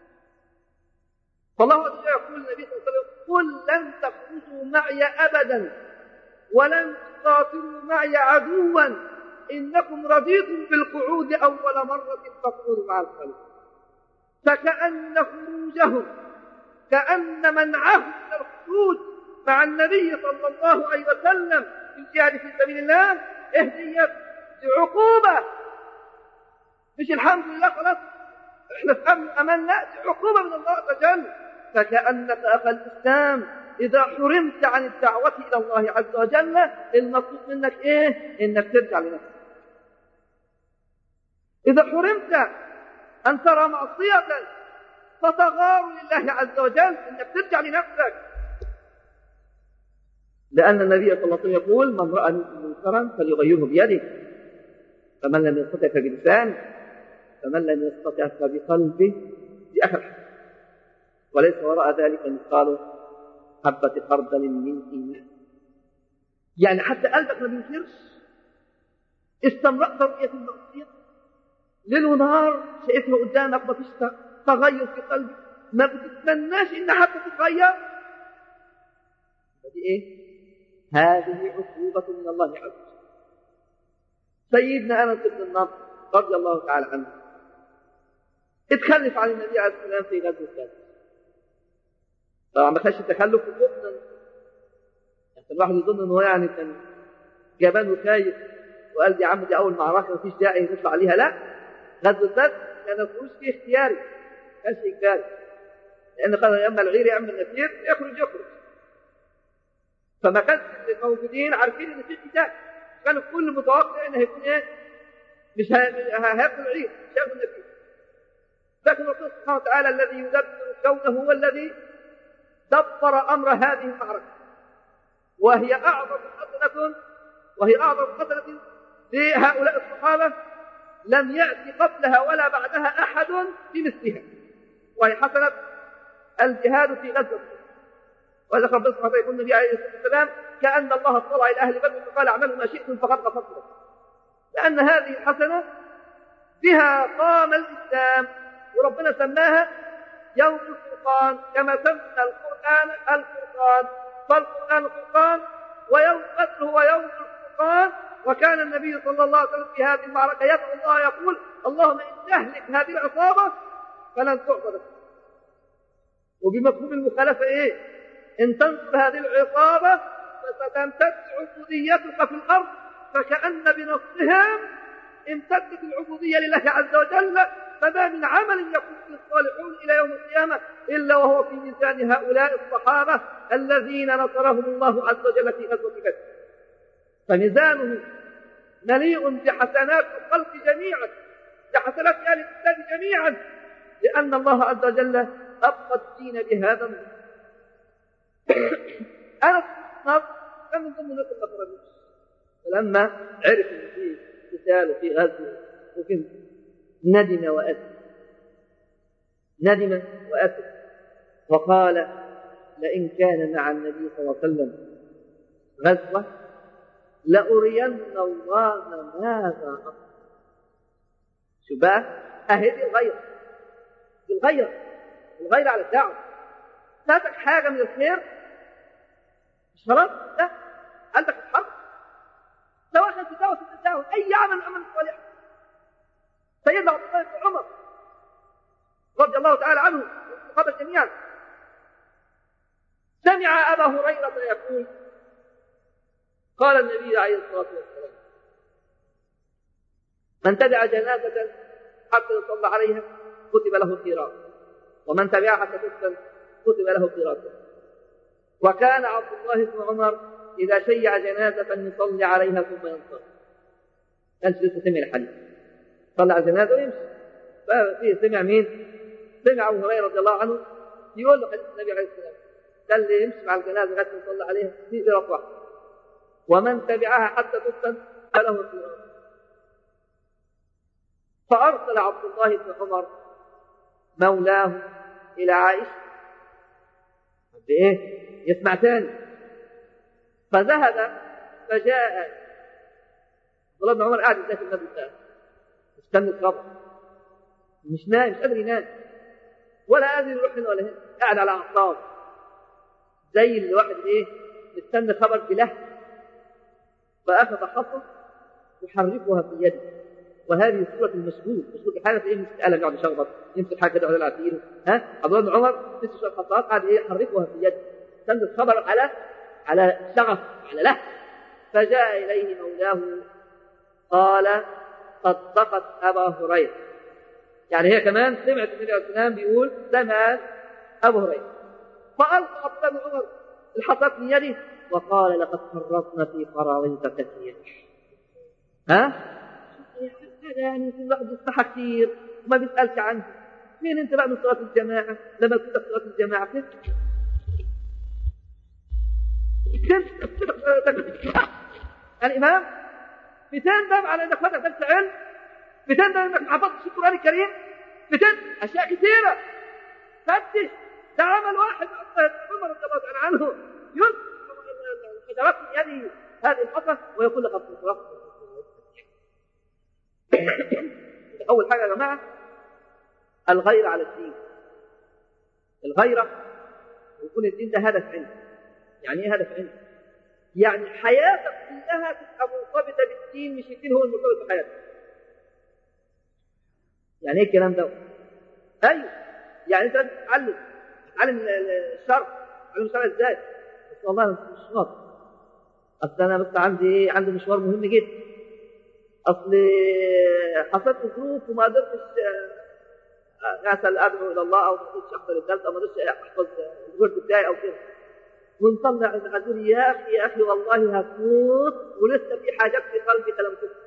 فالله عز وجل يقول للنبي صلى الله عليه وسلم قل لن تخرجوا معي ابدا ولن تقاتلوا معي عدوا انكم رضيتم بالقعود اول مره فاقعدوا مع الخلق فكأن خروجهم كأن منعهم من الخروج مع النبي صلى الله عليه وسلم في الجهاد في سبيل الله اهديت عقوبة مش الحمد لله خلاص احنا في امن امان لا دي عقوبة من الله عز وجل فكأنك أخا الإسلام إذا حرمت عن الدعوة إلى الله عز وجل المطلوب منك إيه؟ إنك ترجع لنفسك إذا حرمت أن ترى معصية فتغار لله عز وجل إنك ترجع لنفسك لأن النبي صلى الله عليه وسلم يقول من رأى منكرا فليغيره بيده فمن لم يستطع فبلسانه فمن لم يستطع فبقلبه في آخر وليس وراء ذلك مثقال حبة خردل من إيمان يعني حتى قلبك ما بينكرش استمرأت رؤية المعصية ليل ونهار شايفها قدامك ما فيش تغير في قلبك ما بتتمناش ان حتى تتغير دي ايه هذه عقوبة من الله عز وجل سيدنا انس بن النضر رضي الله تعالى عنه اتخلف عن النبي عليه السلام في غزوة بدر طبعا ما كانش التخلف مؤمنا يعني الواحد يظن ان هو يعني كان جبان وخايف وقال دي يا عم دي اول معركه مفيش داعي نطلع عليها لا غزوه بدر كان الخروج فيه اختياري ما كانش اجباري لان قال يا اما العير يا اما النفير يخرج يخرج فما كانش الموجودين عارفين ان في قتال كان الكل متوقع ان هيكون ايه مش هياكل العير مش هياكل النفير لكن الله سبحانه وتعالى الذي يدبر كونه هو الذي دبر امر هذه المعركه وهي اعظم حسنه وهي اعظم حسنه لهؤلاء الصحابه لم ياتي قبلها ولا بعدها احد بمثلها وهي حسنه الجهاد في غزوه وذكر ربنا سبحانه يقول النبي عليه الصلاه والسلام كان الله اطلع الى اهل بدر فقال اعملوا ما شئتم فقد غفرت لكم لان هذه الحسنه بها قام الاسلام وربنا سماها يوم الفرقان كما سمى القرآن الفرقان فالقرآن الفرقان ويوم بدر هو يوم الفرقان وكان النبي صلى الله عليه وسلم في هذه المعركة يدعو الله يقول اللهم إن تهلك هذه العصابة فلن تعبد وبمفهوم المخالفة إيه؟ إن تنصر هذه العصابة فستمتد عبوديتك في الأرض فكأن بنصرهم امتدت العبودية لله عز وجل فما من عمل يقوم به الصالحون إلى يوم القيامة إلا وهو في ميزان هؤلاء الصحابة الذين نصرهم الله عز وجل في غزوة بدر فميزانه مليء بحسنات الخلق جميعا بحسنات أهل الإسلام جميعا لأن الله عز وجل أبقى الدين بهذا النصر أنا كان من ضمن الناس اللي فلما عرف ان في قتال وفي غزو وفي ندم وأسف ندم وأسف وقال لئن كان مع النبي صلى الله عليه وسلم غزوة لأرين الله ماذا أصنع شو بقى؟ أهي دي الغيرة دي الغيرة الغيرة على الدعوة فاتك حاجة من الخير مش خلاص لا عندك الحق سواء كان في دعوة الدعوة أي عمل عمل صالح سيدنا عبد الله بن عمر رضي الله تعالى عنه والصحابة جميعا سمع أبا هريرة يقول قال النبي عليه الصلاة والسلام من تبع جنازة حتى يصلى عليها كتب له قيراط ومن تبعها حتى تدفن كتب له قيراط وكان عبد الله بن عمر إذا شيع جنازة يصلي عليها ثم ينصرف كانش لسه سمع الحديث صلى على الجنازة ويمشي ففيه سمع مين؟ سمع أبو هريرة رضي الله عنه يقول له حديث النبي عليه السلام ده اللي يمشي مع الجنازة لغاية ما يصلي عليها في قيراط واحد ومن تبعها حتى تدفن فله قيراط فأرسل عبد الله بن عمر مولاه إلى عائشة بإيه؟ يسمع تاني فذهب فجاء عبد الله بن عمر قاعد ازاي في المسجد ده مستني الخبر مش نايم مش قادر ينام ولا قادر يروح هنا ولا هنا قاعد على اعصاب زي اللي واحد ايه مستني خبر بلهب فاخذ حصى يحركها في يده وهذه صورة المشغول مشغول بحاجة ايه يمسك قلم يقعد يشخبط يمسك حاجة كده يقعد يلعب فيه ها عبد الله بن عمر مسك شوية خطوات قاعد ايه يحركها في يده استند الخبر على على شغف على لهب فجاء إليه مولاه قال صدقت أبا هريرة يعني هي كمان سمعت النبي عليه السلام بيقول سمع أبو هريرة فألقى عبد الله بن عمر الحصاة من يده وقال لقد فرطنا في قراويط كثير ها؟ هذا يعني كل واحد يصحى كثير وما بيسألش عنه مين انت بقى من صلاة الجماعة لما كنت في صلاة الجماعة كيف الإمام 200 باب على أنك فتح درس علم 200 باب أنك حفظت القرآن الكريم 200 أشياء كثيرة فتش ده عمل واحد عمر رضي الله تعالى عنه يلقي الحجرات من يده هذه الحفرة ويقول لك أول حاجة يا جماعة الغير على الدين الغيرة يكون الدين ده هدف عندك يعني ايه هدف عندك يعني حياتك كلها تبقى مرتبطة بالدين مش الدين هو المرتبط بحياتك يعني ايه الكلام ده ايوه يعني انت لازم تتعلم تتعلم الشرع تتعلم الشرع ازاي بس والله مش شاطر اصل انا بس عندي ايه عندي مشوار مهم جدا اصل حصلت ظروف وما قدرتش اسال ادعو الى الله او ما قدرتش احضر الدرس او ما قدرتش احفظ الورد بتاعي او كده ونطلع الغدور يا اخي يا اخي والله هتموت ولسه في حاجات في قلبك لم تكن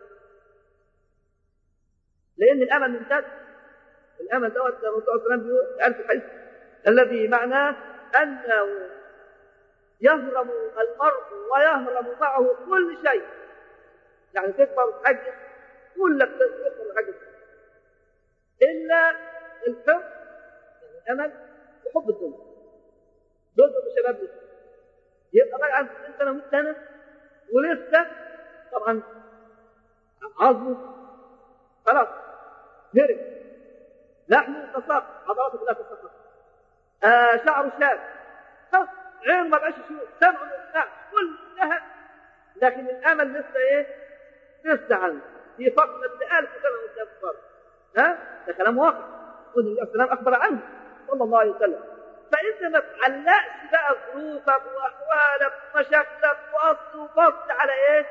لان الامل ممتد الامل دوت الرسول صلى الله عليه وسلم بيقول قال في الحديث الذي معناه انه يهرم المرء ويهرم معه كل شيء يعني تكبر وتحجز كلك تكبر وتحجز الا الحب يعني الامل وحب الدنيا دول دول شباب لسه يبقى بقى عند سنه و سنه ولسه طبعا عظمه خلاص هرب لحمه تساقط عضلاته كلها تساقط آه شعره شاب خلاص عينه ما بقاش يشوف سمعه ما كلها لكن الامل لسه ايه؟ لسه عنده في فتره ألف سنه قدام الفرد ها؟ ده كلام واقع والنبي عليه السلام اخبر عنه صلى الله عليه وسلم فانت ما تعلقش بقى ظروفك واحوالك ومشاكلك واصل وفصل على ايه؟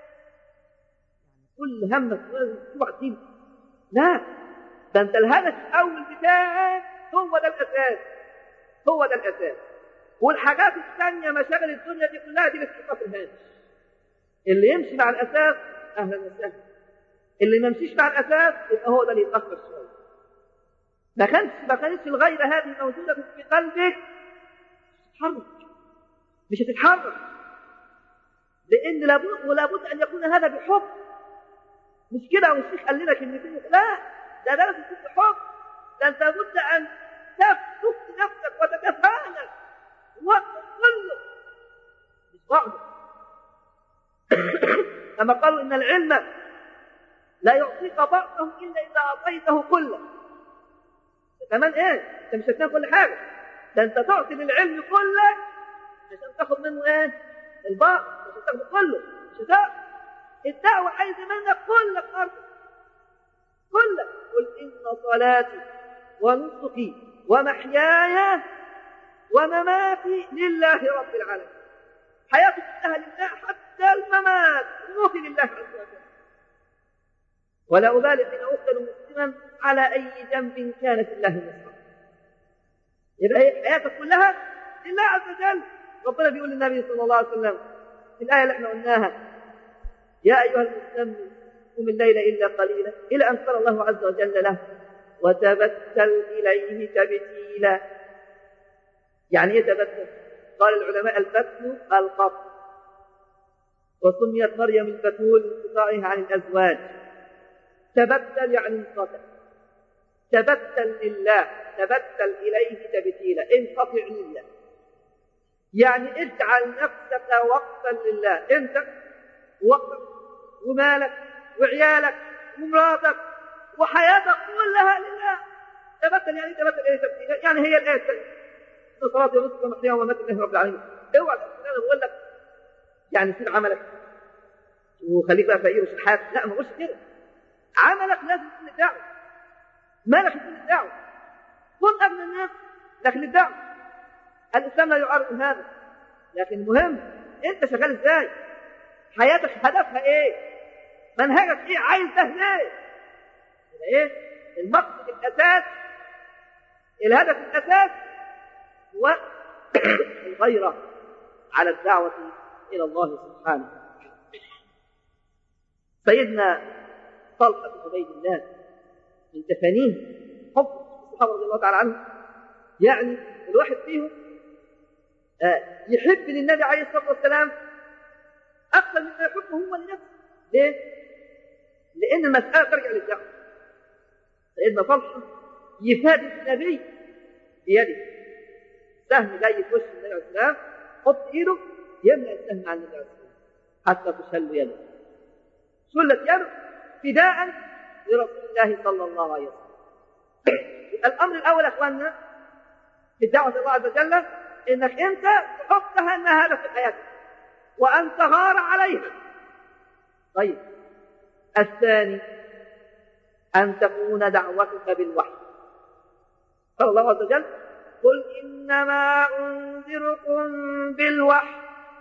كل همك اسبوع دين لا ده انت الهدف الاول بتاعك هو ده الاساس هو ده الاساس والحاجات الثانيه مشاغل الدنيا دي كلها دي الاستيقاظ الهامش اللي يمشي مع الاساس اهلا وسهلا اللي ما يمشيش مع الاساس يبقى هو ده اللي يتاخر شويه ما كانش ما كانتش الغيره هذه موجوده في قلبك تتحرك مش هتتحرك لان لابد ولابد ان يكون هذا بحب مش كده والشيخ قال لنا كلمتين لا ده لازم يكون بحب ده انت لابد ان تفك نفسك وتتفانى الوقت كله مش بعضه كما قالوا ان العلم لا يعطيك بعضه الا اذا اعطيته كله كمان ايه انت مش هتنام كل حاجه ده انت تعطي للعلم كله عشان تاخد منه ايه البعض عشان تاخد كله مش هتاخد الدعوه عايزه منك كلك ارض كلك قل ان صلاتي ونسكي ومحياي ومماتي لله رب العالمين حياتي كلها لله حتى الممات موتي لله عز وجل ولا أبالي حين أقتل مسلما على أي ذنب كانت الله نصرا يبقى هي حياتك كلها لله عز وجل ربنا بيقول للنبي صلى الله عليه وسلم في الآية اللي احنا قلناها يا أيها المسلم قم الليل إلا قليلا إلى أن قال الله عز وجل له وتبتل إليه تبتيلا يعني إيه تبتل؟ قال العلماء البتل القطع وسميت مريم البتول لانقطاعها عن الأزواج تبتل يعني انقطع تبتل لله تبتل إليه تبتيلا انقطع لله يعني اجعل نفسك وقفا لله انت وقفك ومالك وعيالك ومراتك وحياتك كلها لله تبتل يعني تبتل إليه تبتيلا يعني هي الآية الثانية صلاتي ونصف ومحياي ومماتي لله رب العالمين اوعى تقول انا بقول لك يعني سيب عملك وخليك بقى فقير وشحات لا ما بقولش كده عملك لازم يكون للدعوة مالك يكون للدعوة كن أغنى الناس لكن للدعوة الإسلام لا يعارض هذا لكن المهم أنت شغال إزاي حياتك هدفها إيه منهجك إيه عايز ده ليه إيه المقصد الأساس الهدف الأساس هو الغيرة على الدعوة إلى الله سبحانه سيدنا طلحة بن عبيد الله من تفانيه حب الصحابة رضي الله تعالى عنهم يعني الواحد فيهم آه، يحب للنبي عليه الصلاة والسلام أكثر مما يحبه هو لنفسه ليه؟ لأن المسألة ترجع للدعوة سيدنا طلحة يفادي النبي بيده سهم جاي في وش النبي عليه السلام حط ايده يملأ السهم على النبي عليه السلام حتى تشل يده شلت يده فداء لرسول الله صلى الله عليه وسلم الأمر الأول يا إخواننا في الدعوة الله عز وجل إنك أنت تحطها أنها هدف في حياتك وأن تغار عليها طيب الثاني أن تكون دعوتك بالوحي قال الله عز وجل قل إنما أنذركم بالوحي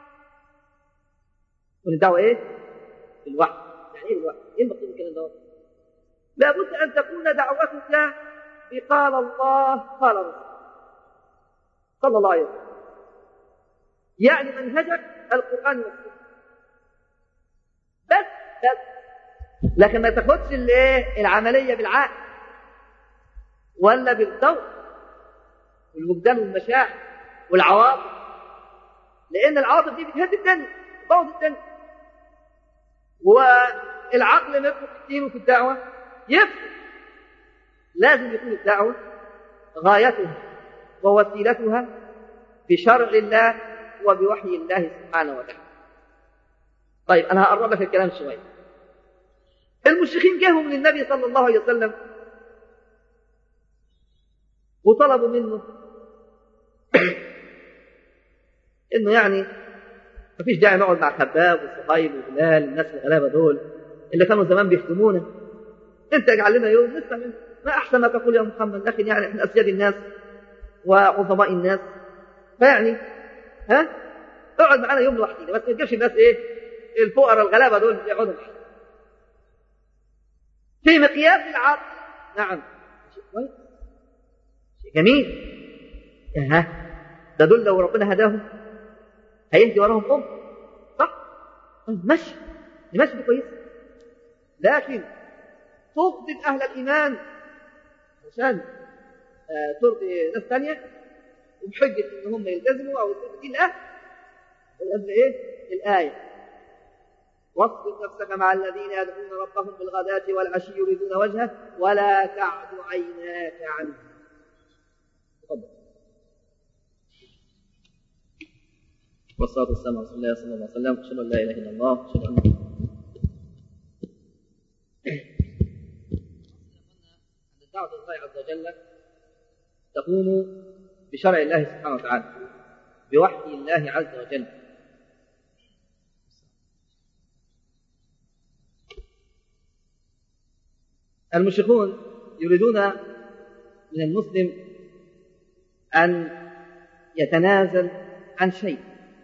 والدعوة إيه؟ بالوحي يعني إيه بالوحي؟ إيه المقصود الكلام ده؟ لابد أن تكون دعوتك بقال الله قال رسول صلى الله عليه وسلم يعني منهجك القرآن والسنة بس بس لكن ما تاخدش الايه العمليه بالعقل ولا بالذوق والوجدان والمشاعر والعواطف لان العواطف دي بتهد الدنيا بتبوظ الدنيا والعقل ما يدخل كتير في الدعوه يفسد لازم يكون الدعوه غايتها ووسيلتها بشرع الله وبوحي الله سبحانه وتعالى طيب انا هقرب لك الكلام شويه المشركين جاءوا من النبي صلى الله عليه وسلم وطلبوا منه انه يعني ما فيش داعي نقعد مع خباب وصهيب وبلال الناس الغلابه دول اللي كانوا زمان بيخدمونا انت اجعل لنا يوم نسمع منه ما احسن ما تقول يا محمد لكن يعني احنا اسياد الناس وعظماء الناس فيعني ها اقعد معانا يوم لوحدينا بس ما تجيبش الناس ايه الفقراء الغلابه دول يقعدوا معانا في مقياس العقل نعم شيء كويس شيء جميل ها ده دول لو ربنا هداهم هيهدي وراهم ام صح مشي مشي كويس لكن تفضل اهل الايمان عشان آه ترضي ناس ثانيه وبحجه ان هم يلتزموا او يلتزموا دين الاهل قبل ايه الايه واصبر نفسك مع الذين يدعون ربهم بالغداة والعشي يريدون وجهه ولا تعد عيناك عنهم تفضل والصلاة والسلام على رسول الله صلى الله عليه وسلم أشهد أن لا إله إلا الله أشهد أن الدعوة إلى الله عز وجل تقوم بشرع الله سبحانه وتعالى بوحي الله عز وجل المشركون يريدون من المسلم أن يتنازل عن شيء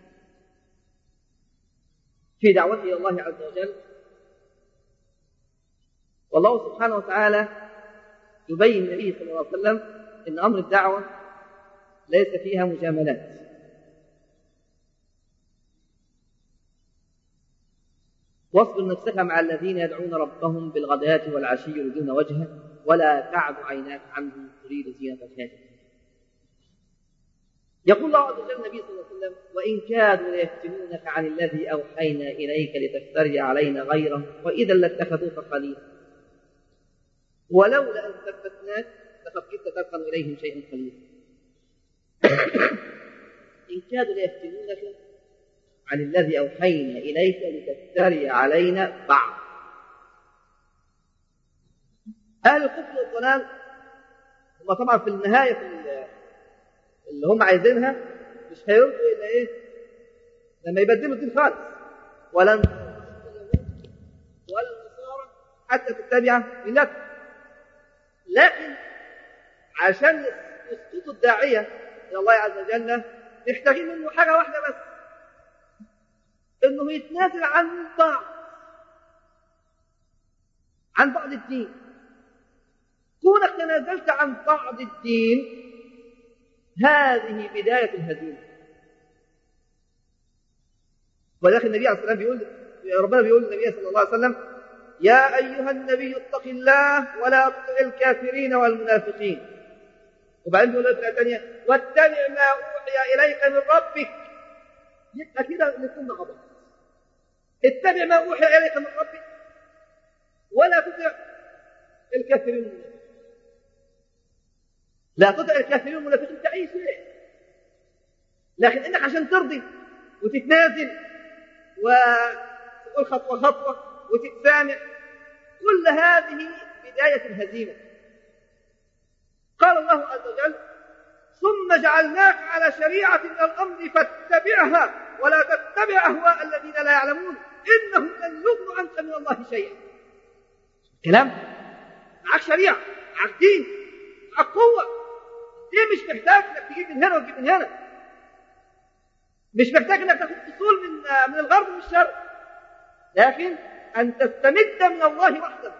في دعوته إلى الله عز وجل والله سبحانه وتعالى يبين النبي صلى الله عليه وسلم أن أمر الدعوة ليس فيها مجاملات واصبر نفسك مع الذين يدعون ربهم بالغداة والعشي يريدون وجهه ولا تعد عيناك عنهم تريد زينة الحياة يقول الله عز وجل النبي صلى الله عليه وسلم وإن كادوا ليفتنونك عن الذي أوحينا إليك لتفتري علينا غيره وإذا لاتخذوك خليلا ولولا أن ثبتناك لقد كنت تركن إليهم شيئا قليلا إن كادوا ليفتنونك عن الذي أوحينا إليك لتفتري علينا بعض أهل الكفر والضلال هم طبعا في النهاية في اللي هم عايزينها مش هيرضوا إلا إيه؟ لما يبدلوا الدين خالص ولن ولا النصارى حتى تتبع ملتهم لكن عشان يسقطوا الداعية إلى الله عز وجل محتاجين منه حاجة واحدة بس انه يتنازل عن بعض عن بعض الدين كونك تنازلت عن بعض الدين هذه بداية الهزيمة ولكن النبي عليه الصلاة والسلام بيقول ربنا بيقول للنبي صلى الله عليه وسلم يا أيها النبي اتق الله ولا تطع الكافرين والمنافقين وبعدين بيقول الآية الثانية واتبع ما أوحي إليك من ربك يبقى كده الاثنين مع بعض اتبع ما أوحي إليك من ربك ولا تطع الكافرين لا تطع الكافرين المنافقين تعيش ليه لكن انك عشان ترضي وتتنازل وتقول خطوه خطوه وتتسامح كل هذه بدايه الهزيمه قال الله عز وجل ثم جعلناك على شريعه من الامر فاتبعها ولا تتبع اهواء الذين لا يعلمون انهم لن يغنوا عنك من الله شيئا كلام معك شريعه معك دين معك قوه ليه مش محتاج انك تجيب من هنا وتجيب من هنا مش محتاج انك تاخد اصول من من الغرب ومن الشرق لكن ان تستمد من الله وحده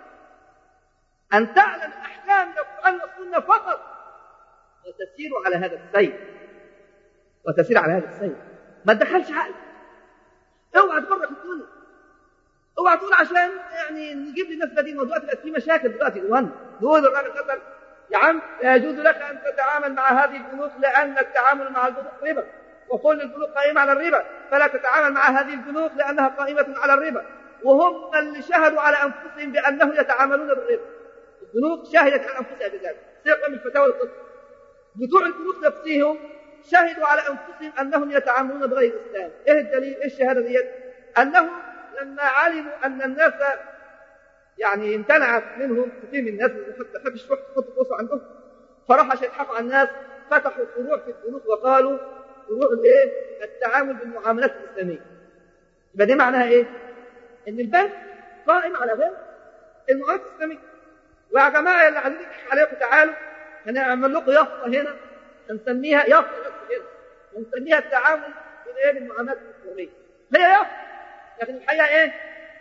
ان تعلم احكام القران والسنه فقط وتسير على هذا السير وتسير على هذا السير ما تدخلش عقلك اوعى تفرق الدنيا اوعى تقول عشان يعني نجيب للناس بديل موضوع دلوقتي في مشاكل دلوقتي جوانا نقول الراجل مثلا يا عم لا يجوز لك ان تتعامل مع هذه البنوك لان التعامل مع البنوك ربا وكل البنوك قائمه على الربا فلا تتعامل مع هذه البنوك لانها قائمه على الربا وهم اللي شهدوا على انفسهم بانهم يتعاملون بالربا البنوك شهدت على انفسها بذلك سيقوم من فتاوى القسط بتوع البنوك نفسهم شهدوا على انفسهم انهم يتعاملون بغير الاسلام ايه الدليل ايه الشهاده ديت انهم لما علموا ان الناس يعني امتنعت منهم كثير من الناس ما بتحبش تروح تحط فلوسها عندهم فراح عشان يضحكوا على الناس فتحوا فروع في البنوك وقالوا فروع الايه؟ التعامل بالمعاملات الاسلاميه. يبقى دي معناها ايه؟ ان البنك قائم على غير المعاملات الاسلاميه. ويا جماعه اللي عايزين عليكم تعالوا هنعمل لكم يافطه هنا هنسميها يافطه بس هنا ونسميها التعامل بالايه؟ بالمعاملات الاسلاميه. هي يافطه لكن الحقيقه ايه؟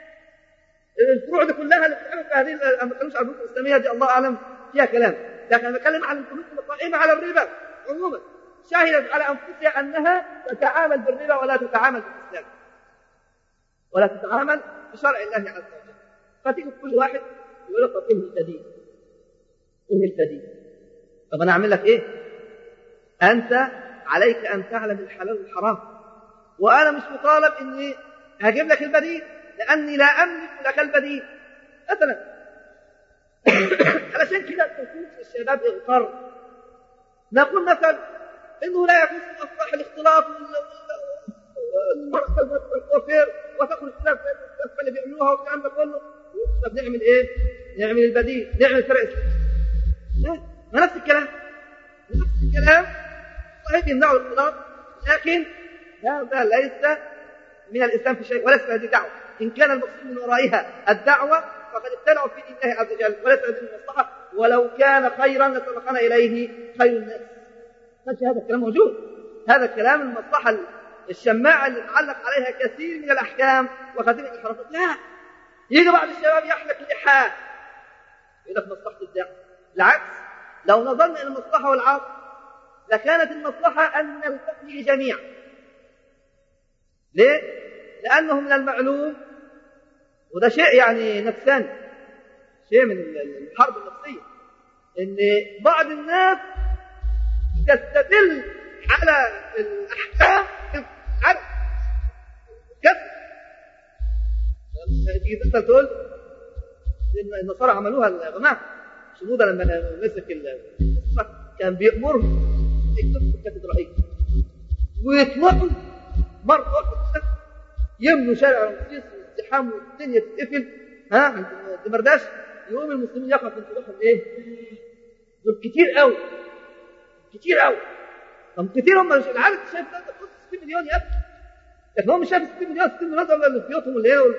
الفروع دي كلها اللي بتتعمل في هذه ما بتكلمش عن البنوك الاسلاميه دي الله اعلم فيها كلام لكن انا بتكلم عن البنوك القائمه على الربا عموما شهدت على انفسها انها تتعامل بالربا ولا تتعامل بالاسلام ولا تتعامل بشرع الله عز وجل فتيجي كل واحد يقول لك ايه البديل؟ ايه البديل؟ طب انا اعمل لك ايه؟ انت عليك ان تعلم الحلال والحرام وانا مش مطالب اني هجيب لك البديل لأني لا أملك لك البديل مثلا علشان كده تكون الشباب اغتر نقول مثلا انه لا يجوز اصلاح الاختلاط والكوافير وتاكل اختلاف اللي بيعملوها والكلام ده كله طب نعمل ايه؟ نعمل البديل نعمل فرق لا ما نفس الكلام نفس الكلام صحيح يمنعوا الاختلاط لكن هذا ليس من الاسلام في شيء وليس هذه دعوه إن كان المقصود من ورائها الدعوة فقد ابتلعوا في دين الله عز وجل وليس من المصلحة ولو كان خيرا لسبقنا إليه خير الناس ماشي هذا الكلام موجود هذا الكلام المصلحة الشماعة اللي تعلق عليها كثير من الأحكام وكثير من الانحرافات لا يجي بعض الشباب يحلق لحاه يقول لك مصلحة الدعوة بالعكس لو نظرنا إلى المصلحة والعاطفة لكانت المصلحة أن نلتقي جميعا ليه؟ لأنه من المعلوم وده شيء يعني نفساني شيء من الحرب النفسية إن بعض الناس تستدل على الأحكام على كسر تيجي تسأل تقول النصارى عملوها يا جماعة شنودة لما مسك كان بيأمرهم يكتبوا في الكاتدرائية ويطلعوا مرة واحدة يملوا شارع رمسيس والازدحام والدنيا تتقفل ها عند دمرداش يقوم المسلمين يقفوا في انطلاقهم ايه؟ دول كتير قوي كتير قوي طب كتير هم العدد شايف ده 60 مليون يا ابني لكن هو مش شايف 60 مليون 60 مليون دول اللي في بيوتهم اللي هي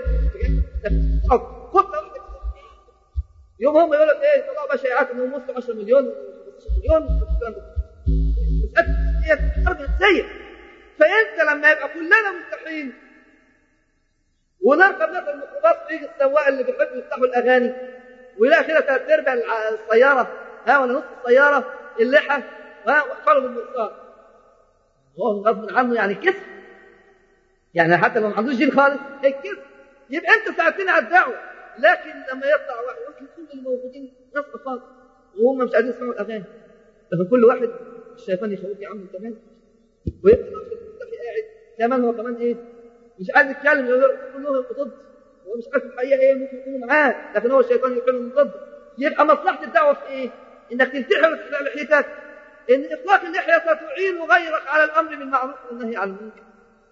خطه يوم هم يقول لك ايه طلعوا بقى شائعات انهم وصلوا 10 مليون 15 مليون مساله هي حرب نفسيه فانت لما يبقى كلنا مستحيل ونركب نفس الميكروباص ويجي السواق اللي بيحب يفتحوا الاغاني ويلاقي كده ثلاث ارباع السياره ها ولا نص السياره اللحى ها وحصلوا بالمرصاد هو غصب عنه يعني كسر يعني حتى لو ما عندوش جيل خالص هيك كسر يبقى انت ساعدتني على الدعوه لكن لما يطلع واحد ممكن كل اللي موجودين ناس اطفال وهم مش عايزين يسمعوا الاغاني لكن كل واحد الشيطان يخوف يا عم انت مالك ويبقى الاخ المستحي قاعد كمان هو كمان ايه مش عايز يتكلم يقول له كلهم ضد هو مش عارف الحقيقه ايه ممكن يكونوا معاه لكن هو الشيطان يقول لهم ضد يبقى مصلحه الدعوه في ايه؟ انك تنتحر وتخلع لحيتك ان اطلاق اللحيه ستعين غيرك على الامر بالمعروف والنهي عن المنكر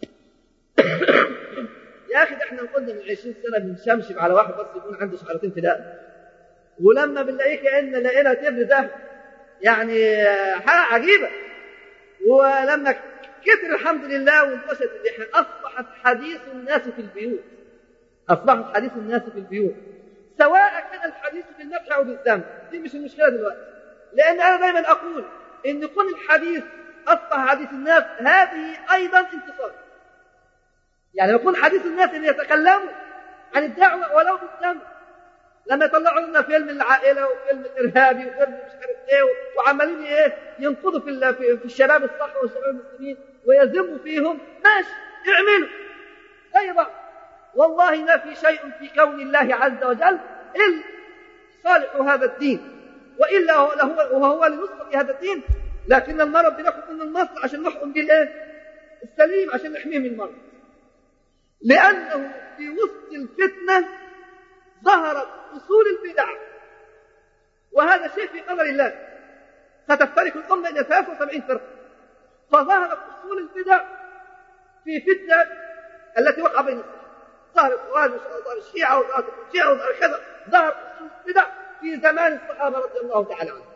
يا اخي ده احنا قلنا من 20 سنه بنشمشم على واحد بس يكون عنده شعرتين فداء ولما بنلاقيه كان لقينا تبر ده يعني حاجه عجيبه ولما كتر الحمد لله وانتشرت اللحيه اصبحت حديث الناس في البيوت اصبحت حديث الناس في البيوت سواء كان الحديث بالنفع او بالذنب دي مش المشكله دلوقتي لان انا دايما اقول ان كون الحديث اصبح حديث الناس هذه ايضا انتصار يعني يكون حديث الناس اللي يتكلموا عن الدعوه ولو بالذنب لما يطلعوا لنا فيلم العائله وفيلم الارهابي وفيلم مش عارف ايه وعمالين ايه ينقضوا في في الشباب الصح والشباب المسلمين ويذموا فيهم ماشي اعملوا زي بعض والله ما في شيء في كون الله عز وجل الا صالح هذا الدين والا هو وهو لنصره هذا الدين لكن المرض بناخذ منه المصل عشان نحكم به الايه؟ السليم عشان نحميه من المرض لانه في وسط الفتنه ظهرت اصول البدع وهذا شيء في قدر الله ستفترق الامه الى 73 فرقه فظهرت اصول البدع في فتنه التي وقع بين الصحابه ظهر الخوارج وظهر الشيعه وظهر الشيعه وظهر كذا ظهر اصول البدع في زمان الصحابه رضي الله تعالى عنهم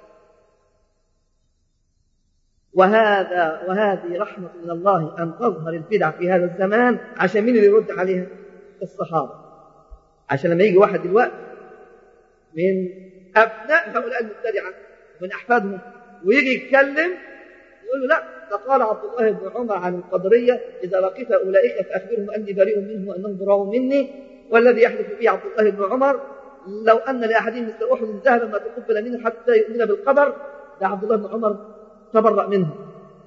وهذا وهذه رحمة من الله أن تظهر البدع في هذا الزمان عشان مين اللي يرد عليها؟ الصحابة عشان لما يجي واحد دلوقتي من أبناء هؤلاء المبتدعة ومن أحفادهم ويجي يتكلم يقول له لا فقال عبد الله بن عمر عن القدرية إذا لقيت أولئك فأخبرهم أني بريء منه وأنهم براء مني والذي يحدث به عبد الله بن عمر لو أن لأحدهم مثل أحد ذهبا ما تقبل منه حتى يؤمن بالقدر ده عبد الله بن عمر تبرأ منه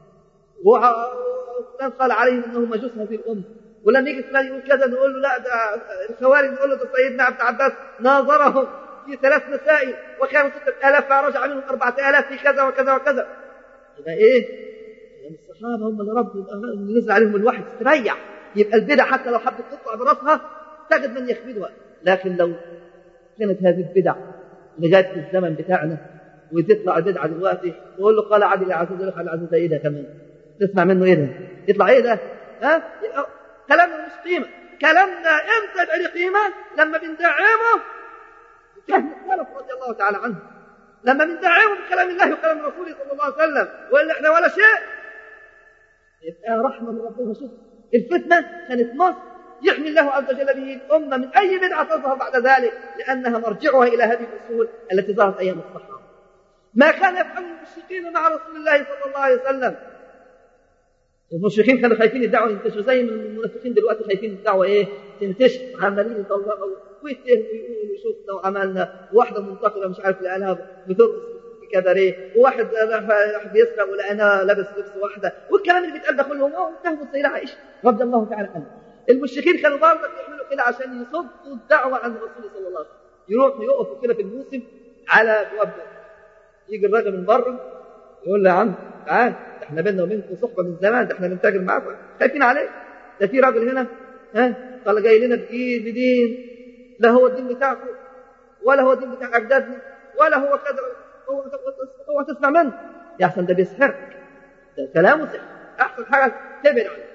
وفلان قال عليهم انه مجوس هذه الامه ولما يجي فلان يقول كذا نقول له لا ده الخوارج نقول له ده سيدنا ابن عباس ناظرهم في ثلاث مسائل وكانوا ستة آلاف فرجع منهم أربعة آلاف في كذا وكذا وكذا يبقى إيه؟ يعني الصحابة هم اللي رب اللي نزل عليهم الوحي تريح يبقى البدع حتى لو حبت تطلع براسها تجد من يخبدها لكن لو كانت هذه البدع اللي جت في الزمن بتاعنا وتطلع بدعة دلوقتي تقول له قال عادل العزيز يقول لك العزيز ايه ده كمان تسمع منه ايه ده يطلع ايه ده ها كلامنا مش قيمة كلامنا امتى يبقى له قيمة لما بندعمه كان السلف رضي الله تعالى عنه لما بندعمه بكلام الله وكلام رسوله صلى الله عليه وسلم والا احنا ولا شيء يبقى رحمة من ربنا شوف الفتنة كانت مصر يحمي الله عز وجل به الأمة من أي بدعة تظهر بعد ذلك لأنها مرجعها إلى هذه الأصول التي ظهرت أيام الصحابة ما كان يفعل المشركين مع رسول الله صلى الله عليه وسلم المشركين كانوا خايفين الدعوه تنتشر زي ما المنافقين دلوقتي خايفين الدعوه ايه تنتشر عمالين يطلقوا ويتهموا ويقولوا شفنا وعملنا واحده منتقله مش عارف لقاها بترقص في كباريه وواحد راح بيسرق ولقيناه لابس لبس واحده والكلام اللي بيتقال ده كله هم اتهموا السيده عائشه رضي الله تعالى عنها المشركين كانوا برضه يعملوا كده عشان يصدوا الدعوه عن الرسول صلى الله عليه وسلم يروحوا يقفوا كده في الموسم على ابواب يجي الراجل من بره يقول له يا عم تعال احنا بيننا وبينكم صحبه من زمان ده احنا بنتاجر معاكم خايفين عليك ده في راجل هنا ها قال جاي لنا بدين بدين لا هو الدين بتاعكم ولا هو الدين بتاع اجدادنا ولا هو كذا هو هو تسمع منه يا احسن ده بيسحرك ده كلامه سحر احسن حاجه تبعد عنه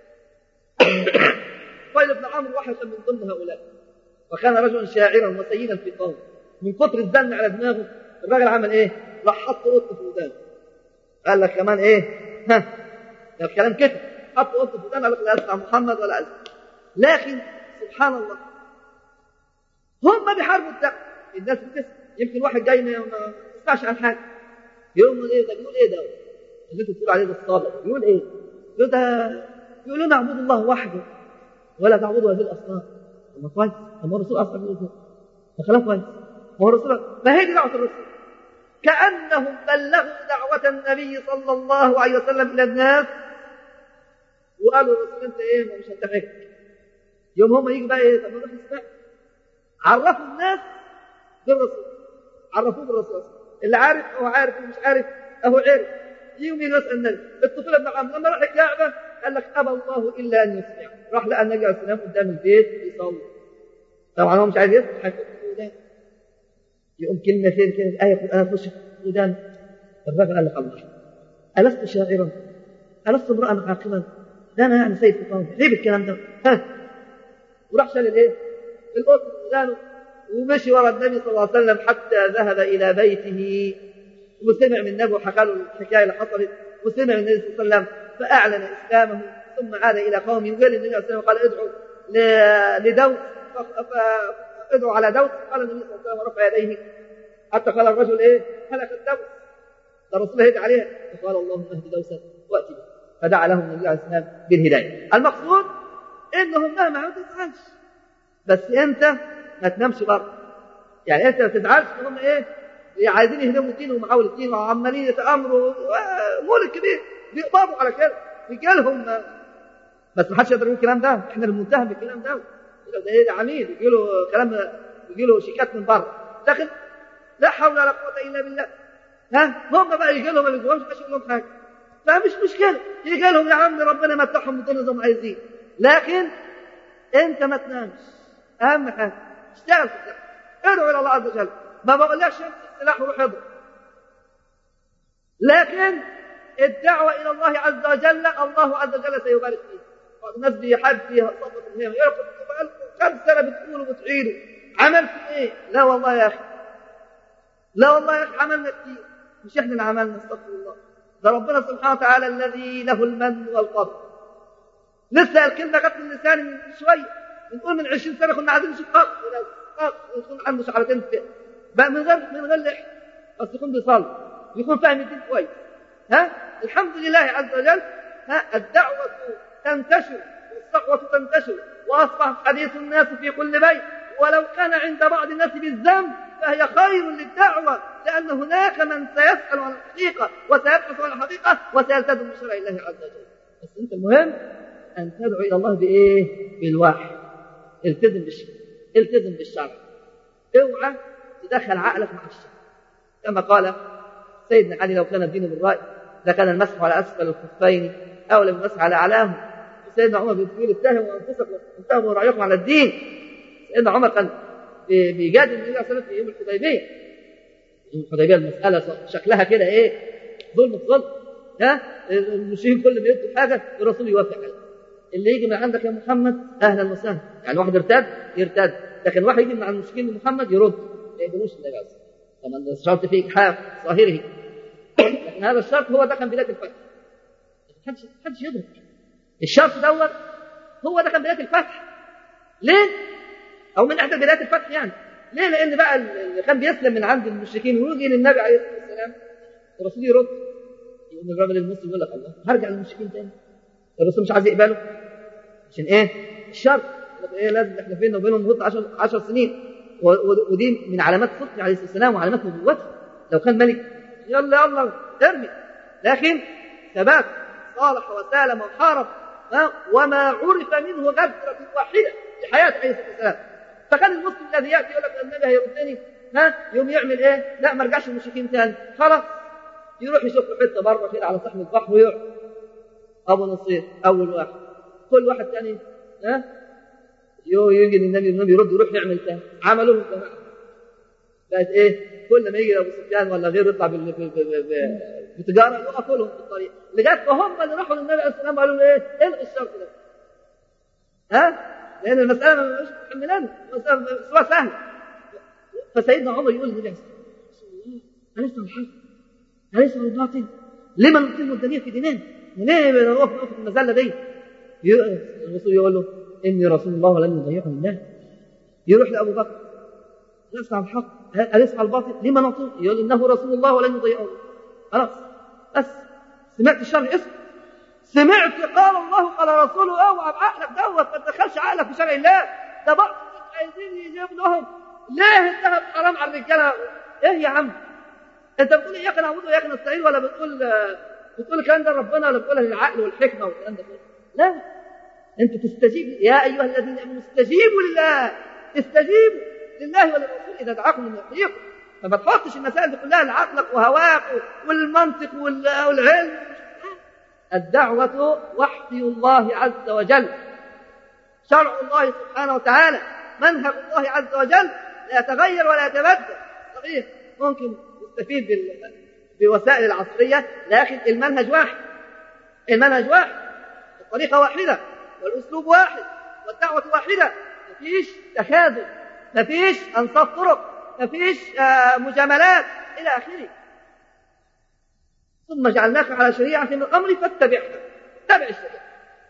قال ابن عمرو واحد من ضمن هؤلاء وكان رجلا شاعرا وسيدا في قومه من كتر الزن على دماغه الراجل عمل ايه؟ راح حط قط في ودانه قال لك كمان ايه؟ ها ده الكلام كده حط قط في ودانه قال لك لا اسمع محمد ولا اسمع لكن سبحان الله هم بيحاربوا الدعوه الناس بتسمع يمكن واحد جاي ما يسمعش عن حاجه يقول ايه ده بيقول ايه ده اللي انتوا بتقولوا عليه ده الصادق بيقول ايه؟ يقول ده يقولوا نعبد الله وحده ولا تعبدوا هذه الاصنام طب كويس طب ما الرسول اصلا بيقول كده فخلاص كويس ما هو الرسول ما هي دي دعوه الرسول كانهم بلغوا دعوه النبي صلى الله عليه وسلم الى الناس وقالوا الرسول انت ايه ما مش هنتفق يوم هم يجي بقى ايه طب نروح نسمع عرفوا الناس بالرسول عرفوه بالرسول اللي عارف هو عارف اللي مش عارف اهو عارف يوم يسال النبي الطفل ابن عم لما راح الكعبه قال لك ابى الله الا ان يسمع راح لقى النبي عليه السلام قدام البيت يصلي طبعا هو مش عايز يسمع هيحط ودان يقوم كلمتين كده ايه قران تخش ودان الرجل قال لك الله الست شاعرا الست امرا عاقلا ده انا يعني سيد قومي ليه بالكلام ده ها وراح شال الايه القط ودانه ومشي ورا النبي صلى الله عليه وسلم حتى ذهب الى بيته وسمع من النبي وحكى له الحكايه اللي حصلت وسمع من النبي صلى الله عليه وسلم فاعلن اسلامه ثم عاد الى قومه وقال النبي صلى الله عليه وسلم قال ادعوا لدوس ادعوا على دوس قال النبي صلى الله عليه وسلم ورفع يديه حتى قال الرجل ايه هلك الدوس ده الرسول هدى عليها فقال اللهم اهد دوسا واتي به فدعا لهم النبي عليه الصلاه والسلام بالهدايه المقصود انهم مهما ما تزعلش بس انت ما تنامش بره يعني انت ما تزعلش ان هم ايه عايزين يهدموا الدين ومحاول الدين وعمالين يتامروا مول كبير بيقبضوا على كده رجالهم بس ما حدش يقدر يقول الكلام ده احنا المتهم بالكلام ده ده ايه ده عميل يجي له كلام يجي له شيكات من بره لكن لا حول ولا قوه الا بالله ها هم بقى يجي لهم ما بيجوهمش مش يقول لهم حاجه فمش مشكله يجي لهم يا عم ربنا يمتعهم بدون زي ما عايزين لكن انت ما تنامش اهم حاجه اشتغل في الدعوه ادعو الى الله عز وجل ما بقولكش امسك السلاح وروح اضرب لكن الدعوه الى الله عز وجل الله عز وجل سيبارك فيها الناس بيحب فيها صفة المهم ياخد كم سنه بتقولوا وبتعيدوا عملت ايه؟ لا والله يا اخي لا والله يا اخي عملنا كتير مش احنا اللي عملنا استغفر الله ده ربنا سبحانه وتعالى الذي له المن والقدر لسه الكلمه جت من لساني من شويه بنقول من 20 سنه كنا عايزين نشوف قط يكون عنده شعرتين بقى من غير من غير لحيه بس يكون بيصلي يكون فاهم الدين كويس ها الحمد لله عز وجل ها الدعوه تنتشر والصحوه تنتشر واصبح حديث الناس في كل بيت ولو كان عند بعض الناس بالذنب فهي خير للدعوة لأن هناك من سيسأل عن الحقيقة وسيبحث عن الحقيقة وسيلتزم بشرع الله عز وجل بس أنت المهم أن تدعو إلى الله بإيه؟ بالوحي التزم بالشرع التزم بالشرع اوعى تدخل عقلك مع الشرع كما قال سيدنا علي لو كان الدين بالرأي لكان المسح على أسفل الخفين أولى من المسح على أعلاهم سيدنا عمر بيقول اتهموا أنفسكم اتهموا رأيكم على الدين سيدنا عمر كان بيجادل النبي صلى الله عليه وسلم في يوم الحديبيه يوم الحديبيه المساله شكلها كده ايه ظلم في ظلم ها المشركين كل ما يدوا حاجه الرسول يوافق عليها اللي يجي من عندك يا محمد اهلا وسهلا يعني واحد ارتد يرتد لكن واحد يجي من عند المشركين لمحمد يرد ما يقبلوش النبي عليه الصلاه والسلام طبعا الشرط فيه اجحاف ظاهره لكن هذا الشرط هو ده كان بدايه الفتح محدش محدش يدرك الشرط دوت هو ده كان بدايه الفتح ليه؟ او من احدى بدايات الفتح يعني ليه لان بقى اللي كان بيسلم من عند المشركين ويجي للنبي عليه الصلاه والسلام الرسول يرد يقوم الراجل المسلم يقول لك الله هرجع للمشركين تاني الرسول مش عايز يقبله عشان ايه الشرط ايه لازم احنا بيننا وبينهم مده 10 10 سنين ودي من علامات صدقه عليه الصلاه والسلام وعلامات نبوته لو كان ملك يلا يلا ارمي لكن ثبات صالح وسالم وحارب وما عرف منه غدرة واحدة في حياة عليه الصلاة والسلام فكان المسلم الذي ياتي يقول لك النبي هيردني ها يوم يعمل ايه؟ لا ما رجعش المشركين تاني خلاص يروح يشوف له حته بره كده على صحن البحر ويقعد ابو نصير اول واحد كل واحد تاني ها يو يجي للنبي النبي يرد يروح يعمل تاني عملوه الجماعه بقت ايه؟ كل ما يجي ابو سفيان ولا غيره يطلع بتجاره يوقفوا لهم في الطريق لغايه ما هم اللي راحوا للنبي عليه الصلاه والسلام قالوا له ايه؟ الغي الشرط ده ها؟ لأن المسألة مش محملانة المسألة سواء سهل فسيدنا عمر يقول للنبي عليه الصلاة والسلام أليس الحق؟ أليس الباطل؟ لما نقيم الدنيا في ديننا؟ ليه نقف نقف في المزلة دي؟ الرسول يقول له إني رسول الله ولن يضيعني الله يروح لأبو بكر أليس على الحق؟ أليس على الباطل؟ لما نعطيه؟ يقول إنه رسول الله ولن يضيعه خلاص بس سمعت الشرع اسكت سمعت قال الله قال رسوله اوعى بعقلك دوت ما تدخلش عقلك في شرع الله ده بعض عايزين يجيب لهم ليه الذهب حرام على الرجاله ايه يا عم انت بتقول اياك نعبد واياك نستعين ولا بتقول بتقول الكلام ده ربنا ولا بتقول للعقل والحكمه والكلام ده كله لا انت تستجيب يا ايها الذين امنوا استجيبوا لله استجيبوا لله وللرسول اذا دعاكم من يحييكم فما تحطش المسائل دي كلها لعقلك وهواك والمنطق والعلم الدعوة وحي الله عز وجل شرع الله سبحانه وتعالى منهج الله عز وجل لا يتغير ولا يتبدل صحيح ممكن نستفيد بوسائل العصرية لكن المنهج واحد المنهج واحد الطريقة واحدة والأسلوب واحد والدعوة واحدة مفيش تخاذل مفيش أنصاف طرق مفيش آه مجاملات إلى آخره ثم جعلناك على شريعة من الأمر فاتبعها تبع الشريعة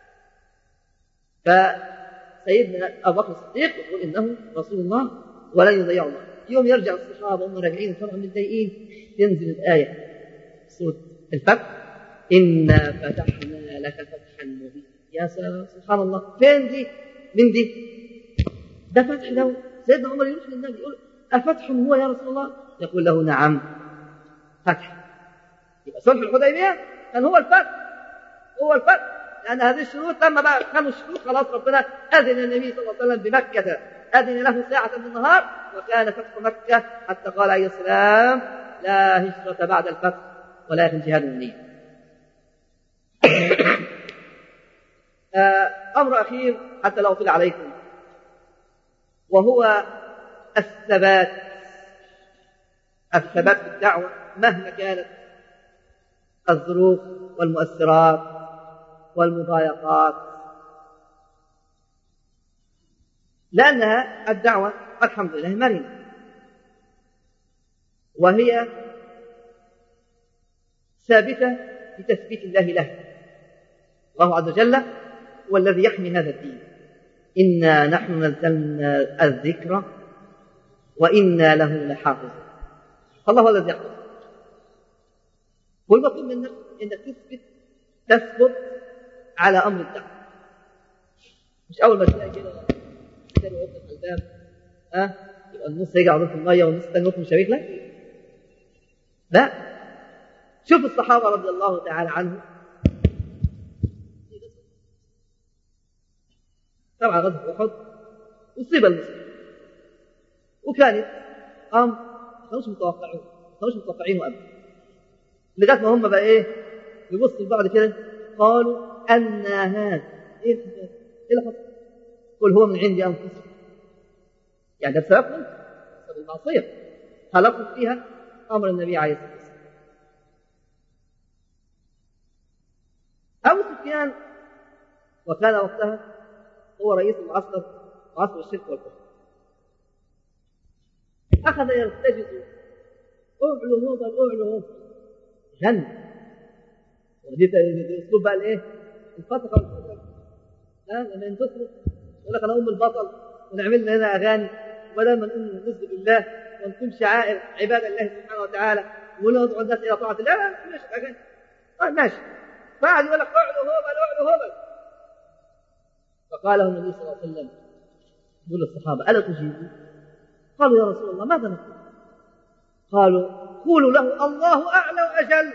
فسيدنا أبو بكر الصديق يقول إنه رسول الله ولن يضيع الله يوم يرجع الصحابة وهم راجعين طبعا متضايقين تنزل الآية سورة الفتح إنا فتحنا لك فتحا مبينا يا سلام سبحان الله فين دي من دي ده فتح له سيدنا عمر يروح للنبي يقول أفتح هو يا رسول الله يقول له نعم فتح يبقى صلح الحديبية كان هو الفتح هو الفتح لأن هذه الشروط لما بقى كانوا الشروط خلاص ربنا أذن النبي صلى الله عليه وسلم بمكة أذن له ساعة من النهار وكان فتح مكة حتى قال عليه السلام لا هجرة بعد الفتح ولكن جهاد النية أمر أخير حتى لا أطيل عليكم وهو الثبات الثبات في الدعوة مهما كانت الظروف والمؤثرات والمضايقات لأنها الدعوة الحمد لله مرنة وهي ثابتة بتثبيت الله له الله عز وجل هو الذي يحمي هذا الدين إنا نحن نزلنا الذكر وإنا له لحافظون فالله هو الذي يحفظ والمطلوب منك انك تثبت تثبت على امر الدعوه مش اول ما تلاقي كده تلاقي وقت الباب ها يبقى النص يجي على في الميه والنص الثاني ينط من الشبيك لا لا شوف الصحابه رضي الله تعالى عنهم طبعا غزوه احد اصيب المسلمين وكانت امر ما كانوش متوقعين ما كانوش متوقعينه ابدا لغايه ما هم بقى ايه يبصوا لبعض كده قالوا أن هذا ايه ايه اللي حصل؟ قل هو من عند انفسكم يعني ده بسببكم بسبب المعصيه خلقوا فيها امر النبي عليه الصلاه والسلام ابو سفيان وكان وقتها هو رئيس المعسكر معسكر الشرك والكفر اخذ يرتجز اعلو هبل اعلو هبل جن ودي اسلوب بقى الايه؟ الفتره والفتره ها لما ينتصروا يقول لك انا ام البطل ونعمل لنا هنا اغاني وبدل ما نقول نسجد لله ونقيم شعائر عباد الله سبحانه وتعالى وندعو الناس الى طاعه الله لا ماشي اغاني طيب ماشي فقعد يقول لك اعلو هبل اعلو هبل فقاله النبي صلى الله عليه وسلم يقول للصحابه الا تجيبوا؟ قالوا يا رسول الله ماذا نقول؟ قالوا قولوا له الله اعلى واجل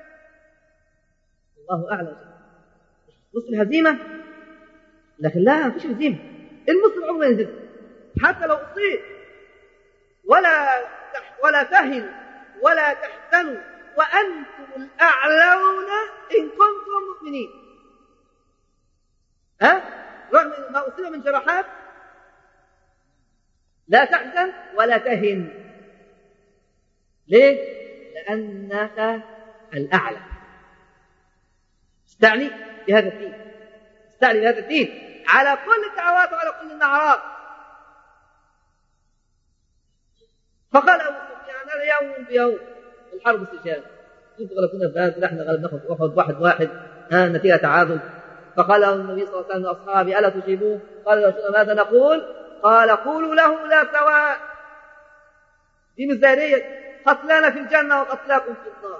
الله اعلى واجل بص الهزيمه لكن لا مفيش هزيمه المسلم عمره ينزل حتى لو اصيب ولا ولا تهنوا ولا تحزنوا وانتم الاعلون ان كنتم مؤمنين ها رغم ما اصيب من جراحات لا تحزن ولا تهن ليه لانك الاعلى استعني بهذا الدين استعني بهذا الدين على كل الدعوات وعلى كل النعرات فقال ابو سفيان هذا يوم بيوم الحرب استشهاد انتوا غلبتونا في بدر احنا غلبناكم في احد واحد واحد ها النتيجه تعادل فقال له النبي صلى الله عليه وسلم لاصحابه الا تجيبوه قال يا رسول ماذا نقول؟ قال قولوا له لا سواء دي ميزانيه قتلانا في الجنه وقتلاكم في النار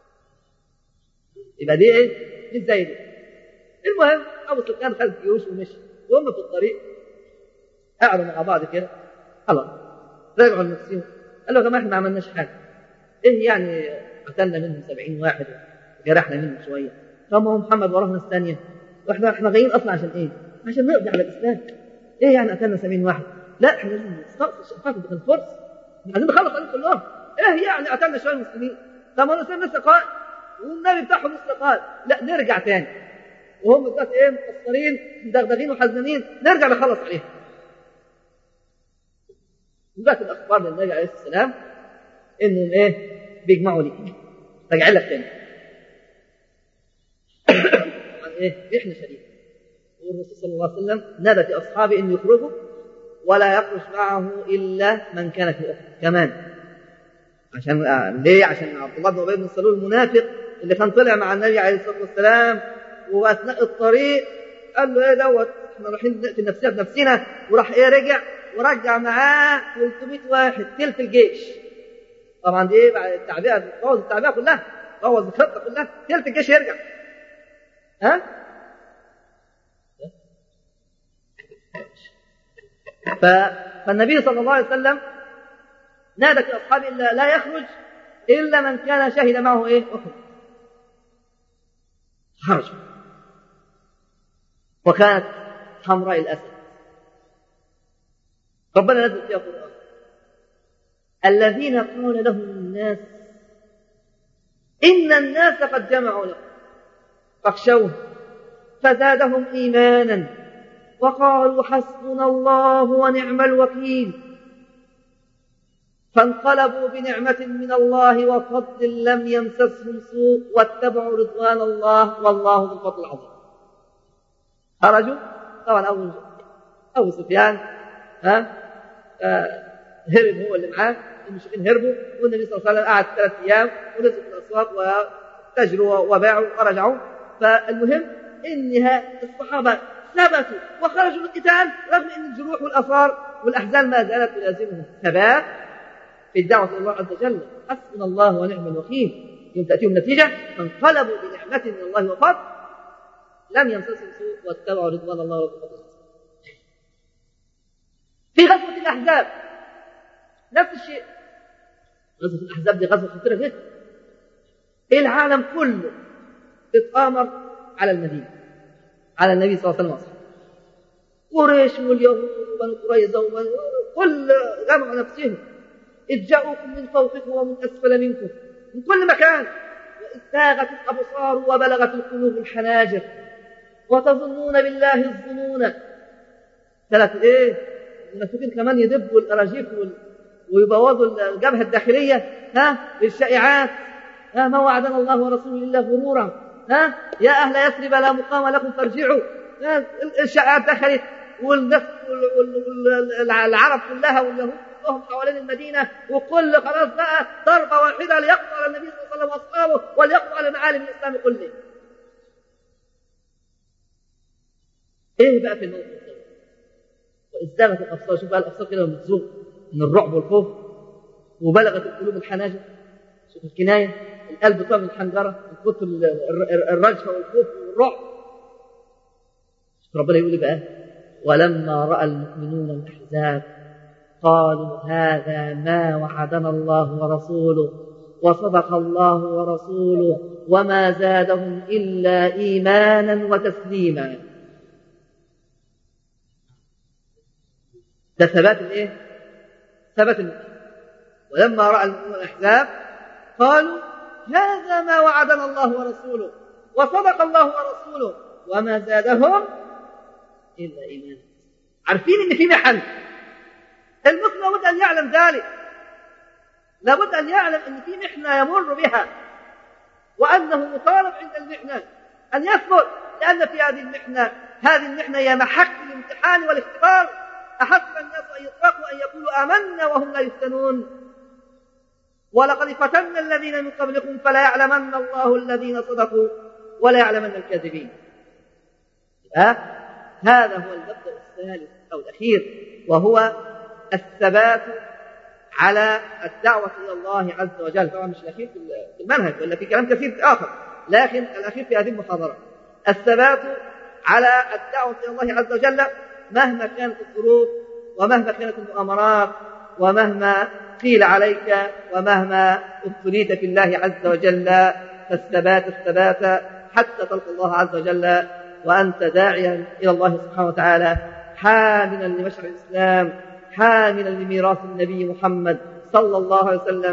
يبقى دي ايه؟ مش زي دي المهم ابو سفيان خد جيوش ومشي وهم في الطريق قعدوا مع بعض كده خلاص رجعوا لنفسهم قالوا يا جماعه احنا ما عملناش حاجه ايه يعني قتلنا منهم سبعين واحد وجرحنا منهم شويه طب ما هو محمد ورانا الثانيه واحنا احنا جايين اصلا عشان ايه؟ عشان نقضي على الاسلام ايه يعني قتلنا 70 واحد؟ لا احنا لازم نستأصل الشقاق بين الفرس احنا عايزين نخلص عليهم كلهم ايه يعني قتلنا شويه المسلمين طب ما الاسلام لسه قائم والنبي بتاعهم لسه قائم لا نرجع تاني وهم دلوقتي ايه مقصرين مدغدغين وحزنين نرجع نخلص عليهم دلوقتي الاخبار للنبي عليه الصلاه والسلام انهم ايه بيجمعوا ليك راجعين لك تاني طبعا ايه احنا شديد والرسول صلى الله عليه وسلم نادى في اصحابه ان يخرجوا ولا يخرج معه الا من كان في احد كمان عشان آه ليه؟ عشان عبد الله بن ابي بن سلول المنافق اللي كان طلع مع النبي عليه الصلاه والسلام واثناء الطريق قال له ايه دوت احنا رايحين نقتل نفسنا بنفسنا وراح ايه رجع ورجع معاه 300 واحد تلت الجيش طبعا دي ايه بعد التعبئه بوظ التعبئه كلها بوظ الخطه كلها تلت الجيش يرجع ها ف... فالنبي صلى الله عليه وسلم نادى في اصحابه الا لا يخرج الا من كان شهد معه ايه اخرج خرج وكانت حمراء الاسد ربنا نزل فيها قرآن الذين قال لهم الناس إن الناس قد جمعوا لكم فاخشوه فزادهم إيمانا وقالوا حسبنا الله ونعم الوكيل فانقلبوا بنعمة من الله وفضل لم يمسسهم سوء واتبعوا رضوان الله والله ذو الفضل العظيم خرجوا طبعا أبو أبو سفيان ها آه هرب هو اللي معاه المشركين هربوا والنبي صلى الله عليه وسلم قعد ثلاث ايام ونزل في الاسواق وتجروا وباعوا ورجعوا فالمهم انها الصحابه ثبتوا وخرجوا للقتال رغم ان الجروح والاثار والاحزان ما زالت تلازمهم ثبات في الدعوه الى الله عز وجل حسبنا الله ونعم الوكيل يوم تاتيهم نتيجه فانقلبوا بنعمه من الله وفضل لم يمسسهم سوء واتبعوا رضوان الله وفضله في غزوة الأحزاب نفس الشيء غزوة الأحزاب دي غزوة خطيرة جدا العالم كله اتآمر على المدينة على النبي صلى الله عليه وسلم قريش واليهود وبنو قريظة كل جمعوا نفسهم إذ جاءوكم من فوقكم ومن أسفل منكم من كل مكان وإذ زاغت الأبصار وبلغت القلوب الحناجر وتظنون بالله الظنون ثلاث إيه المنافقين كمان يدبوا الاراجيف ويبوظوا الجبهه الداخليه ها بالشائعات ها ما وعدنا الله ورسوله الا غرورا ها يا اهل يثرب لا مقام لكم فارجعوا ها الشائعات دخلت والناس والعرب كلها واليهود كلهم حوالين المدينه وكل خلاص بقى ضربه واحده ليقضى على النبي صلى الله عليه وسلم واصحابه وليقضى على معالم الاسلام كله. ايه بقى في الموقف ده؟ وإذ زاغت الأبصار شوف بقى الأبصار كده بتزوغ من الرعب والخوف وبلغت القلوب الحناجر شوف الكناية القلب طار من الحنجرة من كتر الرجفة والخوف والرعب شوف ربنا يقول بقى ولما رأى المؤمنون الأحزاب قالوا هذا ما وعدنا الله ورسوله وصدق الله ورسوله وما زادهم إلا إيمانا وتسليما ده ثبات الايه؟ ثبات المؤمن ولما راى المؤمنون الاحزاب قالوا هذا ما وعدنا الله ورسوله وصدق الله ورسوله وما زادهم الا ايمانا عارفين ان في محن المسلم لابد ان يعلم ذلك لابد ان يعلم ان في محنه يمر بها وانه مطالب عند المحنه ان يثبت لان في هذه المحنه هذه المحنه هي محك الامتحان والاختبار أحسب الناس أن يتركوا أن يقولوا آمنا وهم لا يفتنون ولقد فتنا الذين من قبلكم فلا يعلمن الله الذين صدقوا ولا يعلمن الكاذبين أه؟ هذا هو المبدأ الثالث أو الأخير وهو الثبات على الدعوة إلى الله عز وجل طبعا مش الأخير في المنهج ولا في كلام كثير آخر لكن الأخير في هذه المحاضرة الثبات على الدعوة إلى الله عز وجل مهما كانت الظروف ومهما كانت المؤامرات ومهما قيل عليك ومهما ابتليت في الله عز وجل فالثبات الثبات حتى تلقى الله عز وجل وأنت داعيا إلى الله سبحانه وتعالى حاملا لمشرع الإسلام حاملا لميراث النبي محمد صلى الله عليه وسلم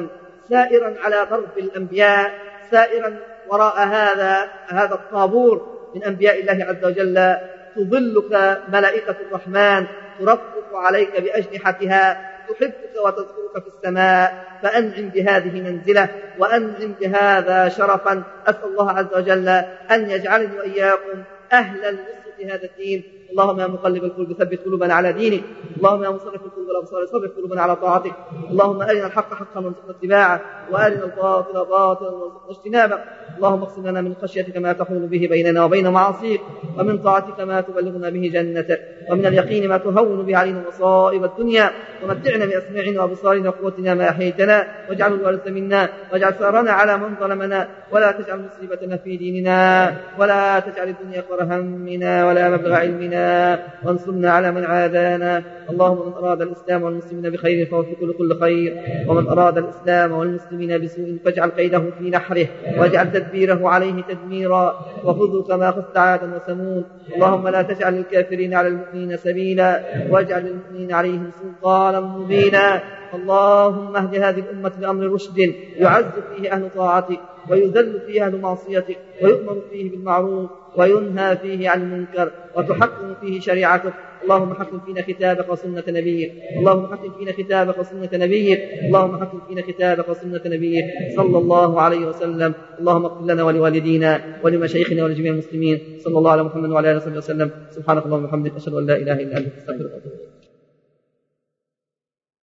سائرا على ضرب الأنبياء سائرا وراء هذا هذا الطابور من أنبياء الله عز وجل تظلك ملائكة الرحمن ترفق عليك بأجنحتها تحبك وتذكرك في السماء فأنعم بهذه منزلة وأنعم بهذا شرفا أسأل الله عز وجل أن يجعلني وإياكم أهلا لنصرة هذا الدين اللهم يا مقلب القلوب ثبت قلوبنا على دينك اللهم يا مصرف القلوب والابصار صرف قلوبنا على طاعتك اللهم ارنا الحق حقا وارزقنا اتباعه وارنا الباطل باطلا وارزقنا اجتنابه اللهم اقسم لنا من خشيتك ما تحول به بيننا وبين معاصيك ومن طاعتك ما تبلغنا به جنتك ومن اليقين ما تهون به علينا مصائب الدنيا ومتعنا باسماعنا وابصارنا وقوتنا ما احييتنا واجعل الوارث منا واجعل ثارنا على من ظلمنا ولا تجعل مصيبتنا في ديننا ولا تجعل الدنيا اكبر همنا ولا مبلغ علمنا وانصرنا على من عادانا اللهم من اراد الاسلام والمسلمين بخير فوفق كل خير ومن اراد الاسلام والمسلمين بسوء فاجعل قيده في نحره واجعل تدبيره عليه تدميرا وخذه كما خذت عادا وثمود اللهم لا تجعل الكافرين على المؤمنين سبيلا واجعل المؤمنين عليهم سلطانا مبينا اللهم اهد هذه الأمة لأمر رشد يعز فيه أهل طاعتك ويذل فيه أهل معصيتك ويؤمر فيه بالمعروف وينهى فيه عن المنكر وتحكم فيه شريعتك اللهم حكم فينا كتابك وسنة نبيك اللهم حكم فينا كتابك وسنة نبيك اللهم حكم فينا كتابك وسنة نبيك صلى الله عليه وسلم اللهم اغفر لنا ولوالدينا ولمشايخنا ولجميع المسلمين صلى الله على محمد وعلى اله وصحبه وسلم سبحانك اللهم وبحمدك اشهد ان لا اله الا انت استغفرك واتوب